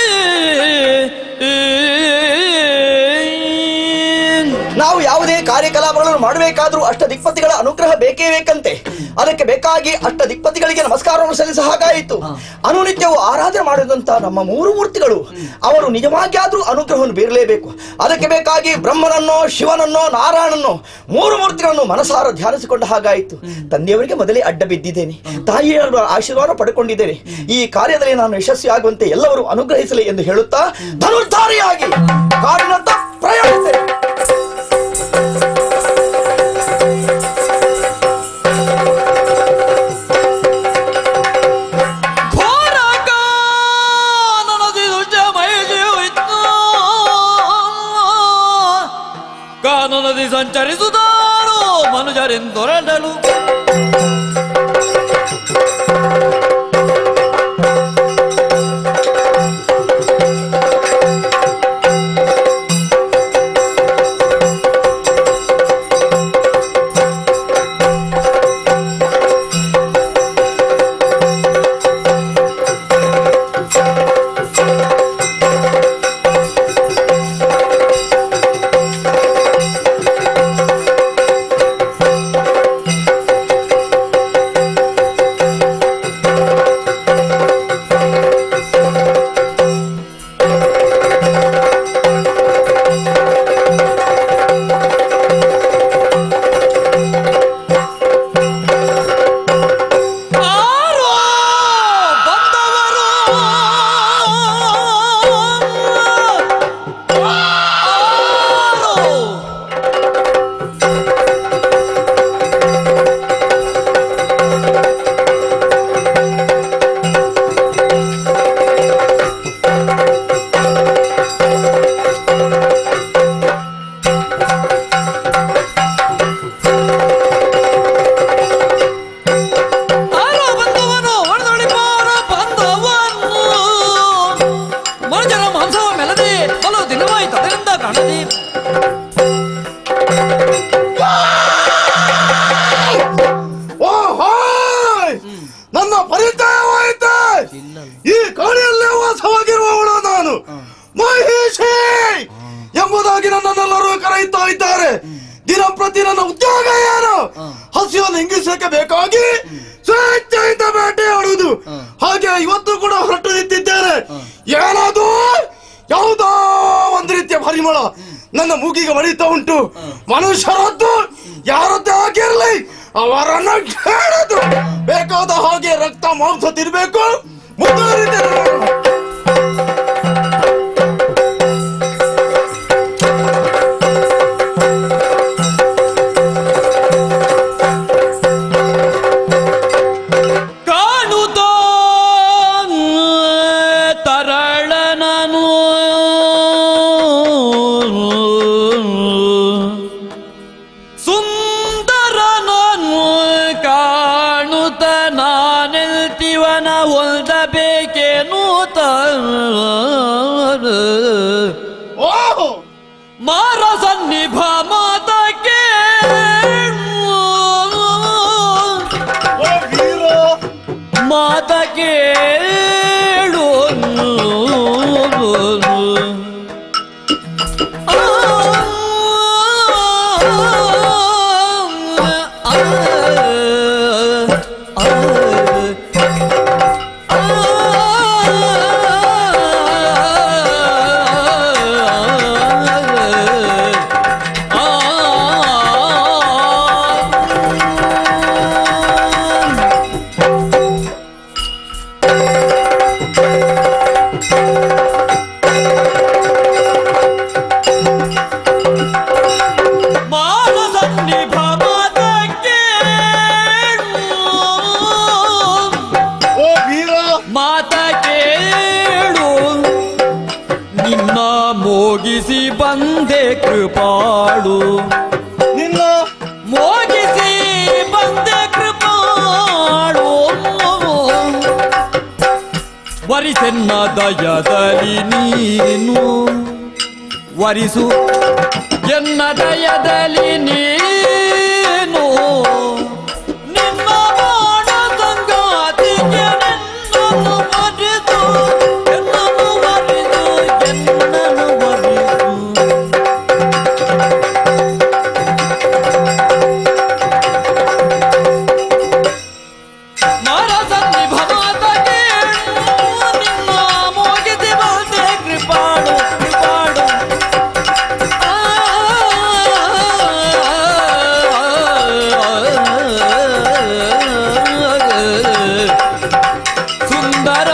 ನಾವು ಯಾವುದೇ ಕಾರ್ಯಕಲಾಪಗಳನ್ನು ಮಾಡಬೇಕಾದ್ರೂ ಅಷ್ಟ ದಿಕ್ಪತಿಗಳ ಅನುಗ್ರಹ ಬೇಕೇ ಬೇಕಂತೆ ಅದಕ್ಕೆ ಬೇಕಾಗಿ ಅಷ್ಟ ದಿಕ್ಪತಿಗಳಿಗೆ ನಮಸ್ಕಾರವನ್ನು ಸಲ್ಲಿಸ ಹಾಗಾಯಿತು ಅನುನಿತ್ಯವು ಆರಾಧನೆ ಮಾಡಿದಂತ ನಮ್ಮ ಮೂರು ಮೂರ್ತಿಗಳು ಅವರು ನಿಜವಾಗಿ ಆದ್ರೂ ಅನುಗ್ರಹವನ್ನು ಬೀರಲೇಬೇಕು ಅದಕ್ಕೆ ಬೇಕಾಗಿ ಬ್ರಹ್ಮನನ್ನೋ ಶಿವನನ್ನೋ ನಾರಾಯಣನೋ ಮೂರು ಮೂರ್ತಿಗಳನ್ನು ಮನಸಾರ ಧ್ಯಾನಿಸಿಕೊಂಡ ಹಾಗಾಯಿತು ತಂದೆಯವರಿಗೆ ಮೊದಲೇ ಅಡ್ಡ ಬಿದ್ದಿದ್ದೇನೆ ತಾಯಿಯವರ ಆಶೀರ್ವಾದ ಪಡೆಕೊಂಡಿದ್ದೇನೆ ಈ ಕಾರ್ಯದಲ್ಲಿ ನಾನು ಯಶಸ್ವಿಯಾಗುವಂತೆ ಎಲ್ಲರೂ ಅನುಗ್ರಹಿಸಲಿ ಎಂದು ಹೇಳುತ್ತಾ ಧನುರ್ಧಾರಿಯಾಗಿ ಕಾಡಿನತ್ತ ಪ್ರಯಾಣಿಸ್ತೇನೆ ಘೋರ ಕಾನನದಿ ದುರ್ಜಮಯಜೀವಿತ್ತು ಕಾನನದಿ ಸಂಚರಿಸುತ್ತಾರೋ ಮನುಜರೆಂದೊರಡಲು ದಿನಂಪ್ರತಿ ನನ್ನ ಉದ್ಯೋಗ ಏನು ಹಸಿವನ್ನು ಇಂಗಿಸಕ್ಕೆ ಬೇಕಾಗಿ ಸ್ವೇಚ್ಛೆಯಿಂದ ಬೇಟೆಯಾಡುವುದು ಹಾಗೆ ಇವತ್ತು ಕೂಡ ಹೊರಟು ನಿಂತಿದ್ದೇನೆ ಏನಾದ್ರು ಯಾವುದೋ ಒಂದು ರೀತಿಯ ಪರಿಮಳ ನನ್ನ ಮೂಗಿಗೆ ಮಳಿತಾ ಉಂಟು ಮನುಷ್ಯರದ್ದು ಯಾರದ್ದೇ ಆಗಿರ್ಲಿ ಅವರನ್ನ ಕೇಳದು ಬೇಕಾದ ಹಾಗೆ ರಕ್ತ ಮಾಂಸ ತಿನ್ಬೇಕು ಮುಂದುವರಿತೇನೆ ನಾನು. ಕಾಣುತ್ತ ತರಳನನು ಸುಂದರನನು ಕಾಣುತ್ತ ನಾನೆಲ್ತಿವನ ಹೊಲ್ದಬೇಕೇನು ತ ಓಹೋ ಮಾರ ಸನ್ನಿಭ ಮಾತಕ್ಕೆ ಓ ವೀರ ಮಾತ ಕೇಳು ಆ, ಆ, ಆ, ಮಾನಸನ್ನಿಭ ಮಾತಕ್ಕೆ ಓ ವೀರ ಮಾತ ಕೇಳು ನಿನ್ನ ಮೋಗಿಸಿ ಬಂದೆ ಕೃಪಾಳು ನಿನ್ನ ಮೋಗಿಸಿ ಬಂದೆ ಕೃಪಾಳು ವರಿಸೆನ್ನ ದಯದಲ್ಲಿ ನೀನು ವರಿಸು ಎನ್ನ ದಯದಲ್ಲಿ ನೀನು ನಿನ್ನ ಮಾಡ ಸಂಗಾತಿಗೆ ನಿನ್ನನ್ನು ವರಿಸು ಎನ್ನನ್ನು ವರಿಸು ಎನ್ನನ್ನು ವರಿಸು ಮಾರಸನ್ನಿಭ ಮಾತಗೆ ನಿನ್ನ ಮೋಗಿಸಿ ಬಂದೆ ಕೃಪಾಳು ಕೃಪಾಳು ಆ, ಸುಂದರ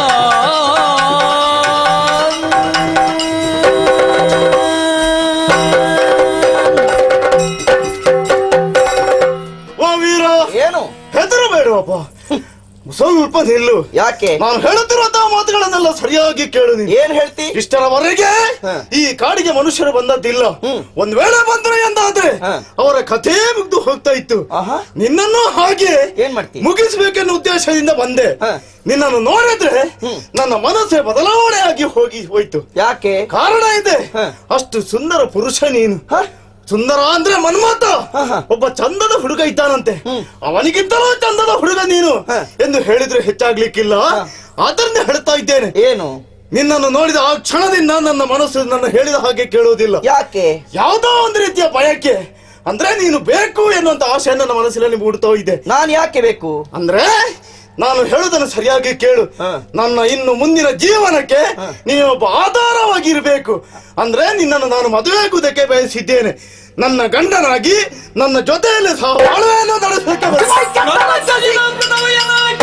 ಓ ವೀರ ಏನು ಹೆದರು ಬೇಡವಪ್ಪ ಸ್ವಲ್ಪ ನಿಲ್ಲು ಯಾಕೆ ನಾನು ಹೇಳುತ್ತಿರುವಂತಹ ಮಾತುಗಳನ್ನೆಲ್ಲ ಸರಿಯಾಗಿ ಕೇಳು ನೀನು ಏನ್ ಹೇಳ್ತಿ ಇಷ್ಟರವರೆಗೆ ಹ. ಈ ಕಾಡಿಗೆ ಮನುಷ್ಯರು ಬಂದದ್ದಿಲ್ಲ ಹ್ಮ್. ಒಂದ್ ವೇಳೆ ಬಂದ್ರು ಎಂದಾದ್ರೆ ಹ. ಅವರ ಕಥೆ ಮುಗ್ದು ಹೋಗ್ತಾ ಇತ್ತು ಆಹಾ. ನಿನ್ನನ್ನು ಹಾಗೆ ಏನ್ ಮಾಡ್ತಿ? ಮುಗಿಸ್ಬೇಕೆನ್ನೋ ಉದ್ದೇಶದಿಂದ ಬಂದೆ ಹ. ನಿನ್ನನ್ನು ನೋಡಿದ್ರೆ ಹ್ಮ್. ನನ್ನ ಮನಸ್ಸೇ ಬದಲಾವಣೆ ಆಗಿ ಹೋಗಿ ಹೋಯ್ತು ಯಾಕೆ ಕಾರಣ ಇದೆ ಹ. ಅಷ್ಟು ಸುಂದರ ಪುರುಷ ನೀನು ಹ? ಸುಂದರ ಅಂದ್ರೆ ಮನ್ಮಾತ ಹ, ಹ. ಒಬ್ಬ ಚಂದದ ಹುಡುಗ ಇದ್ದಾನಂತೆ ಹ್ಮ್. ಅವನಿಗಿಂತಲೂ ಚಂದದ ಹುಡುಗ ನೀನು ಹ. ಎಂದು ಹೇಳಿದ್ರೆ ಹೆಚ್ಚಾಗ್ಲಿಕ್ಕಿಲ್ಲ ಅದರಿಂದ ಹೇಳ್ತಾ ಇದ್ದೇನೆ ಏನು ನಿನ್ನನ್ನು ನೋಡಿದ ಆ ಕ್ಷಣದಿಂದ ನನ್ನ ಮನಸ್ಸು ನನ್ನ ಹೇಳಿದ ಹಾಗೆ ಕೇಳುವುದಿಲ್ಲ ಯಾಕೆ ಯಾವುದೋ ಒಂದು ರೀತಿಯ ಬಯಕೆ ಅಂದ್ರೆ ನೀನು ಬೇಕು ಎನ್ನುವಂತ ಆಸೆ ನನ್ನ ಮನಸ್ಸಿನಲ್ಲಿ ಮೂಡ್ತಾ ಇದೆ ನಾನ್ ಯಾಕೆ ಬೇಕು ಅಂದ್ರೆ ನಾನು ಹೇಳುದನ್ನು ಸರಿಯಾಗಿ ಕೇಳು ಹ. ನನ್ನ ಇನ್ನು ಮುಂದಿನ ಜೀವನಕ್ಕೆ ನೀನು ಒಬ್ಬ ಆಧಾರವಾಗಿ ಇರಬೇಕು ಅಂದ್ರೆ ನಿನ್ನನ್ನು ನಾನು ಮದುವೆಯಾಗುವುದಕ್ಕೆ ಬಯಸಿದ್ದೇನೆ ನನ್ನ ಗಂಡನಾಗಿ ನನ್ನ ಜೊತೆಯಲ್ಲಿ ಸಹ ಬಾಳ್ವೆಯನ್ನು ನಡೆಸಲಿಕ್ಕೆ ಬಯಸಿದ್ದೇನೆ. ನನ್ನ ಸಲಿಲಂಕುತವಯನಾಗ.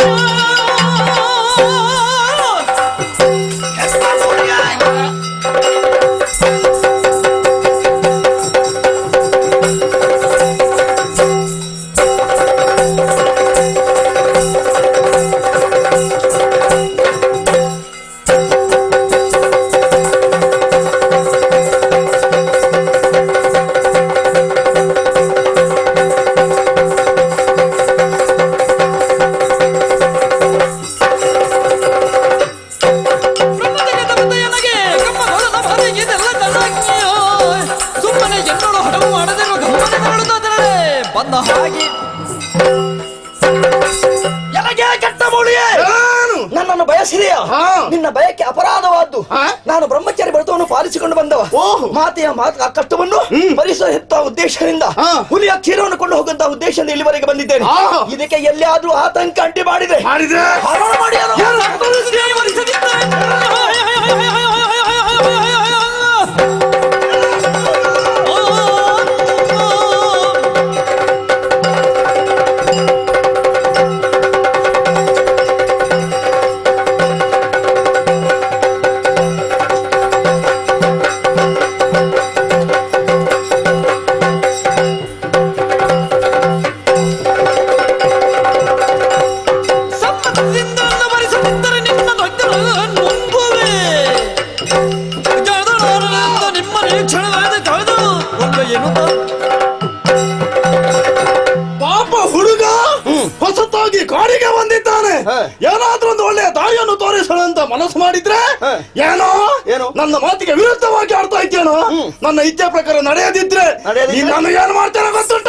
ಬ್ರಹ್ಮಜಗದವತೆಯನಗೆ ಕಮ್ಮಗೊಳದ ಮನೆಗಿದೆಲ್ಲ ಚೆನ್ನಾಗಿಯೋ. ಸುಮ್ಮನೆ ಎನ್ನೋಳು ಹಡವು ಮಾಡದಿರುವ ಗಮ್ಮನೆ ಮರಳುತ್ತದೆ ಬಂದ ಹಾಗೆ ಎನಗೆ ಕೆಟ್ಟ ಮೂಳಿಯೇ ನನ್ನನ್ನು ಬಯಸಿದೆಯಾ ಹಾ. ನಿನ್ನ ಬಯಕೆ ಅಪರಾಧವಾದ್ದು ಹಾ? ನಾನು ಬ್ರಹ್ಮಚಾರಿ ವ್ರತವನ್ನು ಪಾಲಿಸಿಕೊಂಡು ಬಂದವ ಓಹೋ. ಮಾತೆಯ ಮಾತು ಆ ಕಷ್ಟವನ್ನು ಭರಿಸುವ ಹೆತ್ತ ಉದ್ದೇಶದಿಂದ ಹಾ. ಹುಲಿಯ ಕ್ಷೀರವನ್ನು ಕೊಂಡು ಹೋಗುವಂತ ಉದ್ದೇಶದಿಂದ ಇಲ್ಲಿವರೆಗೆ ಬಂದಿದ್ದೇನೆ ಹಾ. ಇದಕ್ಕೆ ಎಲ್ಲಿಯಾದ್ರೂ ಆತಂಕ ಅಡ್ಡಿ ಮಾಡಿದ್ರೆ ಮಾಡಿದ್ರೆ ಹರಣ ಮಾಡಿ ಅದು. ಸಮ್ಮತದಿಂದ ಭರಿಸುತ್ತಿದ್ದರೆ ನಿನ್ನ ದೊಡ್ಡರ ನುಂಗುವೆ ಜಗದೊಳರಿಂದ ನಿಮ್ಮ ನಿರೀಕ್ಷಣವಾದ ಜಗದು ಒಂದು ಎನ್ನುತ್ತ ಪಾಪ ಹುಡುಗ ಹೊಸತಾಗಿ ಕಾಡಿಗೆ ಬಂದಿದ್ದಾನೆ ಏನಾದ್ರೂ ಒಂದು ಒಳ್ಳೆಯ ದಾರಿಯನ್ನು ತೋರಿಸೋಣ ಅಂತ ಮನಸ್ಸು ಮಾಡಿದ್ರೆ ಏನೋ ಏನು? ನನ್ನ ಮಾತಿಗೆ ವಿರುದ್ಧವಾಗಿ ಆಡ್ತಾ ಇದ್ದೇನೋ ನನ್ನ ಇಚ್ಛೆ ಪ್ರಕಾರ ನಡೆಯದಿದ್ರೆ ನಡೆಯದಿದ್ರೆ? ನೀನ್ ನನಗೆ ಏನು ಮಾಡ್ತೇನೆ ಗೊತ್ತುಂಟ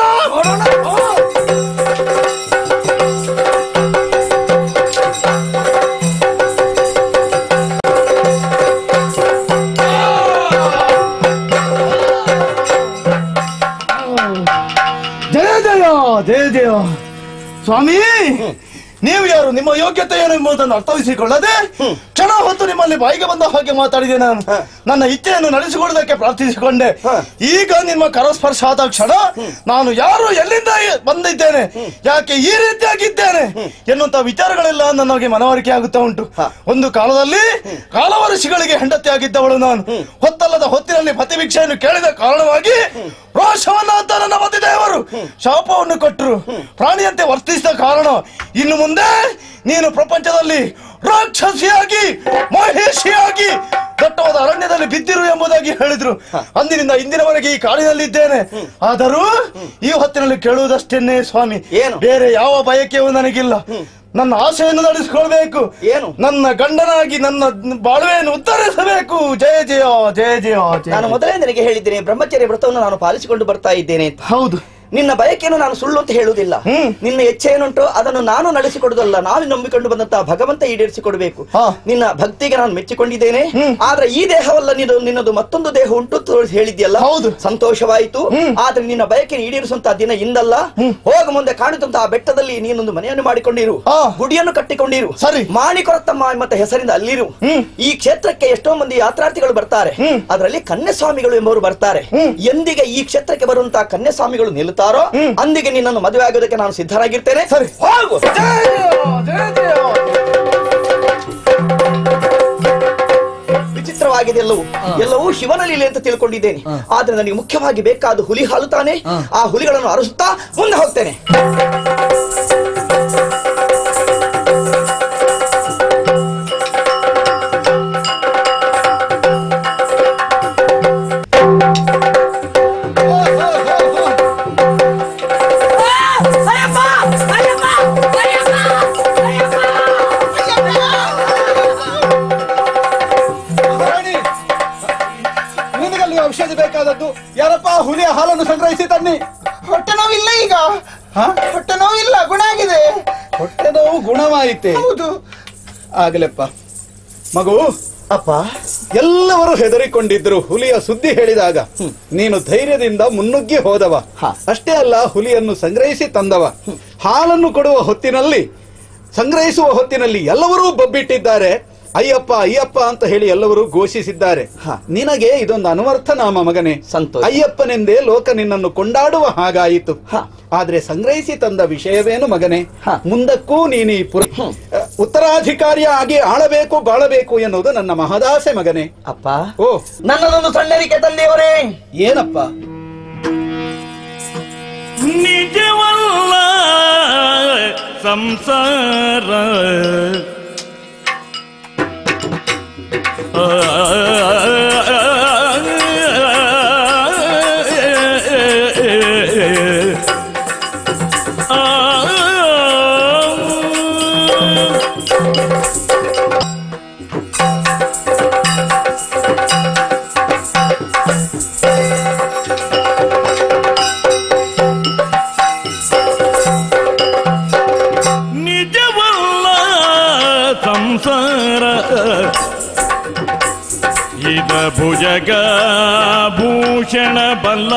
ಜಯ ಜಯ ಜಯ ಜಯ ಸ್ವಾಮಿ ನೀವು ಯಾರು ನಿಮ್ಮ ಯೋಗ್ಯತೆ ಏನು ಎಂಬುದನ್ನು ಅರ್ಥವಿಸಿಕೊಳ್ಳದೆ ಕ್ಷಣ ಹೊತ್ತು ನಿಮ್ಮಲ್ಲಿ ಬಾಯಿಗೆ ಬಂದ ಹಾಗೆ ಮಾತಾಡಿದೆ ನಾನು ನನ್ನ ಇಚ್ಛೆಯನ್ನು ನಡೆಸಿಕೊಳ್ಳುವುದಕ್ಕೆ ಪ್ರಾರ್ಥಿಸಿಕೊಂಡೆ ಈಗ ನಿಮ್ಮ ಕರಸ್ಪರ್ಶ ಆದ ಕ್ಷಣ ನಾನು ಯಾರು ಎಲ್ಲಿಂದ ಬಂದಿದ್ದೇನೆ ಯಾಕೆ ಈ ರೀತಿಯಾಗಿದ್ದೇನೆ ಎನ್ನುವಂತ ವಿಚಾರಗಳೆಲ್ಲ ನನಗೆ ಮನವರಿಕೆ ಆಗುತ್ತಾ ಉಂಟು ಒಂದು ಕಾಲದಲ್ಲಿ ಕಾಲವರ್ಷಿಗಳಿಗೆ ಹೆಂಡತಿಯಾಗಿದ್ದವಳು ನಾನು ಹೊತ್ತಲ್ಲದ ಹೊತ್ತಿನಲ್ಲಿ ಪತಿಭಿಕ್ಷೆಯನ್ನು ಕೇಳಿದ ಕಾರಣವಾಗಿ ರೋಷವನ್ನ ಅಂತ ನನ್ನ ಮತಿದೇವರು ಶಾಪವನ್ನು ಕೊಟ್ಟರು ಪ್ರಾಣಿಯಂತೆ ವರ್ತಿಸಿದ ಕಾರಣ ಇನ್ನು ಮುಂದೆ ನೀನು ಪ್ರಪಂಚದಲ್ಲಿ ರಾಕ್ಷಸಿಯಾಗಿ ಮಹೇಶಿಯಾಗಿ ದಟ್ಟವಾದ ಅರಣ್ಯದಲ್ಲಿ ಬಿದ್ದಿರು ಎಂಬುದಾಗಿ ಹೇಳಿದ್ರು ಅಂದಿನಿಂದ ಇಂದಿನವರೆಗೆ ಈ ಕಾಡಿನಲ್ಲಿ ಇದ್ದೇನೆ ಆದರೂ ಈ ಹೊತ್ತಿನಲ್ಲಿ ಕೇಳುವುದಷ್ಟೇನೆ ಸ್ವಾಮಿ ಏನು? ಬೇರೆ ಯಾವ ಬಯಕೆಯೂ ನನಗಿಲ್ಲ ನನ್ನ ಆಶೆಯನ್ನು ನಡೆಸಿಕೊಳ್ಬೇಕು ಏನು? ನನ್ನ ಗಂಡನಾಗಿ ನನ್ನ ಬಾಳುವೆಯನ್ನು ಉತ್ತರಿಸಬೇಕು ಜಯ ಜಯ ಜಯ ಜಯ ಜಯ ನಾನು ಮೊದಲೇ ನಿನಗೆ ಹೇಳಿದ್ದೇನೆ ಬ್ರಹ್ಮಚರ್ಯ ವ್ರತವನ್ನು ನಾನು ಪಾಲಿಸಿಕೊಂಡು ಬರ್ತಾ ಇದ್ದೇನೆ ಅಂತ. ಹೌದು ನಿನ್ನ ಬಯಕೆಯನ್ನು ನಾನು ಸುಳ್ಳು ಅಂತ ಹೇಳುವುದಿಲ್ಲ ಹ್ಮ್. ನಿನ್ನ ಎಚ್ಚೆ ಏನುಂಟು ಅದನ್ನು ನಾನು ನಡೆಸಿಕೊಡುವುದಲ್ಲ ನಾನು ನಂಬಿಕೊಂಡು ಬಂದಂತಹ ಭಗವಂತ ಈಡೇರಿಸಿಕೊಡ್ಬೇಕು ಹಾ. ನಿನ್ನ ಭಕ್ತಿಗೆ ನಾನು ಮೆಚ್ಚಿಕೊಂಡಿದ್ದೇನೆ ಆದ್ರೆ ಈ ದೇಹವಲ್ಲ ನಿನ್ನ ನಿನ್ನದು ಮತ್ತೊಂದು ದೇಹ ಉಂಟು ತೋರಿಸಿ ಹೇಳಿದ್ಯಲ್ಲ ಹೌದು. ಸಂತೋಷವಾಯಿತು ಆದ್ರೆ ನಿನ್ನ ಬಯಕೆ ಈಡೇರಿಸುವಂತಹ ದಿನ ಇಂದಲ್ಲ ಹೋಗ ಮುಂದೆ ಕಾಣುತ್ತಂತಹ ಬೆಟ್ಟದಲ್ಲಿ ನೀನೊಂದು ಮನೆಯನ್ನು ಮಾಡಿಕೊಂಡಿರು ಹಾ. ಗುಡಿಯನ್ನು ಕಟ್ಟಿಕೊಂಡಿರು ಸರಿ. ಮಾಣಿಕೊರತಮ್ಮ ಎಂಬ ಹೆಸರಿಂದ ಅಲ್ಲಿರು ಈ ಕ್ಷೇತ್ರಕ್ಕೆ ಎಷ್ಟೋ ಮಂದಿ ಯಾತ್ರಾರ್ಥಿಗಳು ಬರ್ತಾರೆ ಅದರಲ್ಲಿ ಕನ್ಯಸ್ವಾಮಿಗಳು ಎಂಬವರು ಬರ್ತಾರೆ ಎಂದಿಗೆ ಈ ಕ್ಷೇತ್ರಕ್ಕೆ ಬರುವಂತಹ ಕನ್ಯಸ್ವಾಮಿಗಳು ನಿಲ್ಲುತ್ತಾರೋ ಅಂದಿಗೆ ನಿನ್ನನ್ನು ಮದುವೆ ಆಗೋದಕ್ಕೆ ನಾನು ಸಿದ್ಧರಾಗಿರ್ತೇನೆ ಸರಿ. ಹೋಗು ಜಯ ಜಯ ವಿಚಿತ್ರವಾಗಿದೆ ಎಲ್ಲವೂ ಎಲ್ಲವೂ ಶಿವನ ಲೀಲೆ ಅಂತ ತಿಳ್ಕೊಂಡಿದ್ದೇನೆ ಆದ್ರೆ ನನಗೆ ಮುಖ್ಯವಾಗಿ ಬೇಕಾದ ಹುಲಿ ಹಾಲು ತಾನೆ ಆ ಹುಲಿಗಳನ್ನು ಅರಸುತ್ತಾ ಮುಂದೆ ಹೋಗ್ತೇನೆ ರಾಣಿ, ನಿನಗಲ್ಲಿ ಔಷಧಿ ಬೇಕಾದದ್ದು ಯಾರಪ್ಪ ಹುಲಿಯ ಹಾಲನ್ನು ಸಂಗ್ರಹಿಸಿ ತನ್ನಿ ಹೊಟ್ಟೆ ನೋವಿಲ್ಲ ಈಗ ಹಾ? ಹೊಟ್ಟೆ ನೋವಿಲ್ಲ ಗುಣ ಆಗಿದೆ ಹೊಟ್ಟೆ ನೋವು ಗುಣವಾಯಿತೆ ಹೌದು ಆಗಲೆಪ್ಪ ಮಗು ಅಪ್ಪ ಎಲ್ಲವರು ಹೆದರಿಕೊಂಡಿದ್ರು ಹುಲಿಯ ಸುದ್ದಿ ಹೇಳಿದಾಗ ನೀನು ಧೈರ್ಯದಿಂದ ಮುನ್ನುಗ್ಗಿ ಹೋದವ ಅಷ್ಟೇ ಅಲ್ಲ ಹುಲಿಯನ್ನು ಸಂಗ್ರಹಿಸಿ ತಂದವ ಹಾಲನ್ನು ಕೊಡುವ ಹೊತ್ತಿನಲ್ಲಿ ಸಂಗ್ರಹಿಸುವ ಹೊತ್ತಿನಲ್ಲಿ ಎಲ್ಲವರೂ ಬೊಬ್ಬಿಟ್ಟಿದ್ದಾರೆ ಅಯ್ಯಪ್ಪ ಅಯ್ಯಪ್ಪ ಅಂತ ಹೇಳಿ ಎಲ್ಲರೂ ಘೋಷಿಸಿದ್ದಾರೆ ನಿನಗೆ ಇದೊಂದು ಅನವರ್ಥ ನಾಮ ಮಗನೇ ಸಂತೋಷ. ಅಯ್ಯಪ್ಪನೆಂದೇ ಲೋಕ ನಿನ್ನನ್ನು ಕೊಂಡಾಡುವ ಹಾಗಾಯಿತು ಹ. ಆದ್ರೆ ಸಂಗ್ರಹಿಸಿ ತಂದ ವಿಷಯವೇನು ಮಗನೇ ಹ. ಮುಂದಕ್ಕೂ ನೀನು ಈ ಪುರ ಅ, ಉತ್ತರಾಧಿಕಾರಿಯ ಆಗಿ ಆಳಬೇಕು ಬಾಳಬೇಕು ಎನ್ನುವುದು ನನ್ನ ಮಹದಾಸೆ ಮಗನೇ ಅಪ್ಪ ಓ ನನ್ನದೊಂದು ಸಣ್ಣರಿಕೆ ತಂದೆಯವರೇ ಏನಪ್ಪ ನಿಜವಲ್ಲ ಸಂಸಾರ ನಿಜವಲ್ಲ ಸಂಸಾರ ಭುಜಗ ಭೂಷಣ ಬಲ್ಲ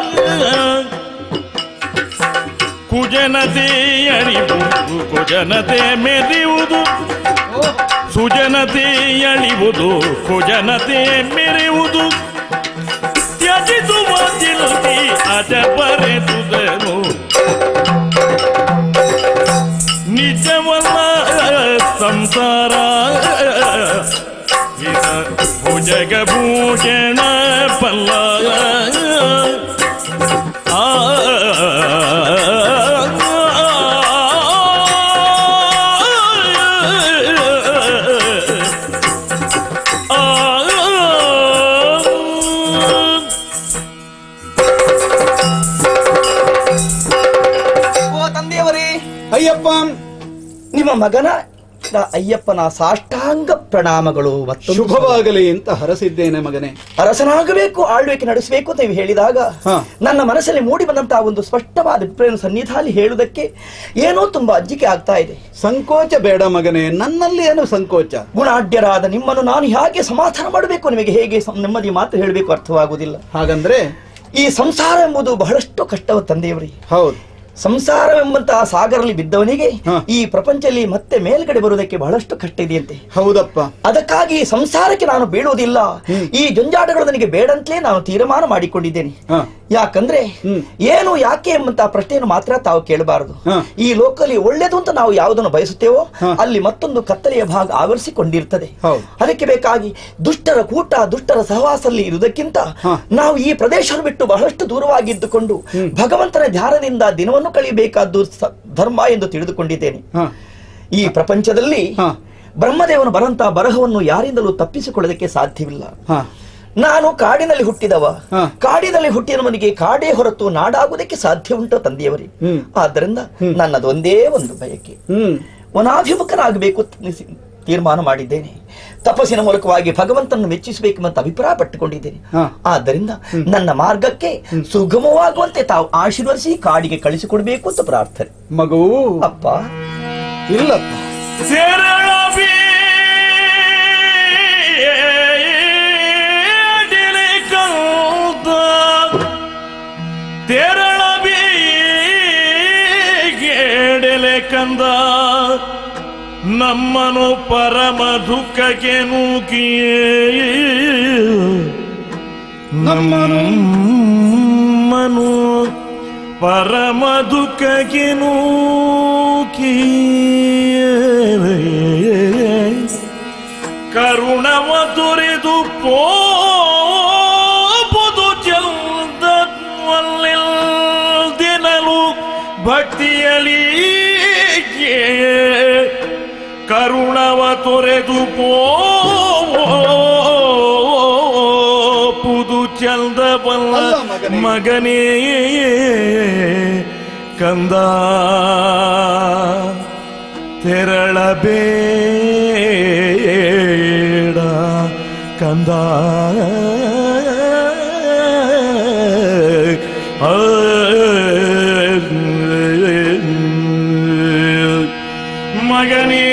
ಕುಜನತೆ ಅರಿವುದು ಕುಜನತೆ ಮೆರೆಯುವುದು ಸುಜನತೆ ಅಳಿವುದು ಕುಜನತೆ ಮೆರೆಯುವುದು ತ್ಯಜಿಸುವ ತಿರುಗಿ ಅಜ ಬರೆದುದನು ನಿಜವಲ್ಲ ಸಂಸಾರ ಇದ ಭುಜಗ ಭೂಷಣ ಪಲ್ಲ ಆ ಓ ತಂದೆಯವರೇ ಅಯ್ಯಪ್ಪ ನಿಮ್ಮ ಮಗನ ನ ಅಯ್ಯಪ್ಪನ ಸಾಷ್ಟಾಂಗ ಪ್ರಣಾಮಗಳು ಮತ್ತು ಶುಭವಾಗಲಿ ಅಂತ ಹರಸಿದ್ದೇನೆ ಮಗನೇ ಅರಸನಾಗಬೇಕು ಆಳ್ವಿಕೆ ನಡೆಸಬೇಕು ಅಂತ ನೀವು ಹೇಳಿದಾಗ ಹಾ. ನನ್ನ ಮನಸ್ಸಲ್ಲಿ ಮೂಡಿ ಬಂದಂತಹ ಒಂದು ಸ್ಪಷ್ಟವಾದ ಅಭಿಪ್ರಾಯ ಸನ್ನಿಧಾನ ಹೇಳುವುದಕ್ಕೆ ಏನೋ ತುಂಬಾ ಅಜ್ಜಿಕೆ ಆಗ್ತಾ ಇದೆ ಸಂಕೋಚ ಬೇಡ ಮಗನೇ ನನ್ನಲ್ಲಿ ಏನು ಸಂಕೋಚ ಗುಣಾಢ್ಯರಾದ ನಿಮ್ಮನ್ನು ನಾನು ಹೇಗೆ ಸಮಾಧಾನ ಮಾಡಬೇಕು ನಿಮಗೆ ಹೇಗೆ ಸಂ- ನೆಮ್ಮದಿ ಮಾತು ಹೇಳಬೇಕು ಅರ್ಥವಾಗುವುದಿಲ್ಲ ಹಾಗಂದ್ರೆ ಈ ಸಂಸಾರ ಎಂಬುದು ಬಹಳಷ್ಟು ಕಷ್ಟವ ತಂದೆಯವರಿ ಹೌದು ಸಂಸಾರವೆಂಬಂತಹ ಸಾಗರಲ್ಲಿ ಬಿದ್ದವನಿಗೆ ಹಾ. ಈ ಪ್ರಪಂಚದಲ್ಲಿ ಮತ್ತೆ ಮೇಲ್ಗಡೆ ಬರುವುದಕ್ಕೆ ಬಹಳಷ್ಟು ಕಷ್ಟ ಇದೆಯಂತೆ ಹೌದಪ್ಪ ಅದಕ್ಕಾಗಿ ಸಂಸಾರಕ್ಕೆ ನಾನು ಬೀಳುವುದಿಲ್ಲ ಈ ಜಂಜಾಟಗಳು ನನಗೆ ಬೇಡಂತಲೇ ನಾನು ತೀರ್ಮಾನ ಮಾಡಿಕೊಂಡಿದ್ದೇನೆ ಹಾ. ಯಾಕಂದ್ರೆ ಹ್ಮ್. ಏನು ಯಾಕೆ ಎಂಬಂತಹ ಪ್ರಶ್ನೆಯನ್ನು ಮಾತ್ರ ತಾವು ಕೇಳಬಾರದು ಹಾ. ಈ ಲೋಕಲ್ಲಿ ಒಳ್ಳೆದು ಅಂತ ನಾವು ಯಾವುದನ್ನು ಬಯಸುತ್ತೇವೋ ಹಾ. ಅಲ್ಲಿ ಮತ್ತೊಂದು ಕತ್ತಲೆಯ ಭಾಗ ಆವರಿಸಿಕೊಂಡಿರ್ತದೆ ಹೌದು. ಅದಕ್ಕೆ ಬೇಕಾಗಿ ದುಷ್ಟರ ಕೂಟ ದುಷ್ಟರ ಸಹವಾಸದಲ್ಲಿ ಇರುವುದಕ್ಕಿಂತ ಹಾ. ನಾವು ಈ ಪ್ರದೇಶವನ್ನು ಬಿಟ್ಟು ಬಹಳಷ್ಟು ದೂರವಾಗಿದ್ದುಕೊಂಡು ಭಗವಂತನ ಧ್ಯಾನದಿಂದ ದಿನವನ್ನು ಕಳೆಯಬೇಕಾದ್ದು ಸ- ಧರ್ಮ ಎಂದು ತಿಳಿದುಕೊಂಡಿದ್ದೇನೆ ಹಾ. ಈ ಪ್ರಪಂಚದಲ್ಲಿ ಹಾ. ಬ್ರಹ್ಮದೇವನು ಬರಂತಹ ಬರಹವನ್ನು ಯಾರಿಂದಲೂ ತಪ್ಪಿಸಿಕೊಳ್ಳೋದಕ್ಕೆ ಸಾಧ್ಯವಿಲ್ಲ ಹಾ. ನಾನು ಕಾಡಿನಲ್ಲಿ ಹುಟ್ಟಿದವ ಹಾ. ಕಾಡಿನಲ್ಲಿ ಹುಟ್ಟಿದವನಿಗೆ ಕಾಡೇ ಹೊರತು ನಾಡಾಗುವುದಕ್ಕೆ ಸಾಧ್ಯ ಉಂಟು ತಂದೆಯವರೇ ಹ್ಮ್. ಆದ್ದರಿಂದ ನನ್ನದೊಂದೇ ಒಂದು ಬಯಕೆ ಹ್ಮ್ ವನಾಭಿಮುಖನಾಗಬೇಕು ಅಂತ ನಿಸಿ- ತೀರ್ಮಾನ ಮಾಡಿದ್ದೇನೆ ತಪಸ್ಸಿನ ಮೂಲಕವಾಗಿ ಭಗವಂತನನ್ನು ಮೆಚ್ಚಿಸಬೇಕೆಂಬ ಅಭಿಪ್ರಾಯ ಪಟ್ಟುಕೊಂಡಿದ್ದೇನೆ ಹಾ. ಆದ್ದರಿಂದ ನನ್ನ ಮಾರ್ಗಕ್ಕೆ ಸುಗಮವಾಗುವಂತೆ ತಾವು ಆಶೀರ್ವದಿಸಿ ಕಾಡಿಗೆ ಕಳಿಸಿಕೊಡ್ಬೇಕು ಅಂತ ಪ್ರಾರ್ಥನೆ ಮಗು ಅಪ್ಪ ಇಲ್ಲಪ್ಪ ತೆರಳಬೇಡಿಲೆ ಕಂದ ತೆರಳಬೇಗೆಡೆಲೆ ಕಂದ ನಮ್ಮನು ಪರಮ ದುಃಖಕ್ಕೆ ನೂಕಿಯೇ ನಮ್ಮನು ಪರಮ ದುಃಖಕ್ಕೆ ನೂಕಿಯೇ ಕರುಣವ ತೊರೆದು ಪೋಪುದು ಚಂದನಲು ಭಕ್ತಿಯಲಿ ಕರುಣವ ತೊರೆದು ಪೋಪುದು ಚಂದವಲ್ಲ ಅಲ್ಲ ಮಗನೇ. ಮಗನೇ ಕಂದ ತೆರಳಬೇಡ ಕಂದ ಆ, ಮಗನೇ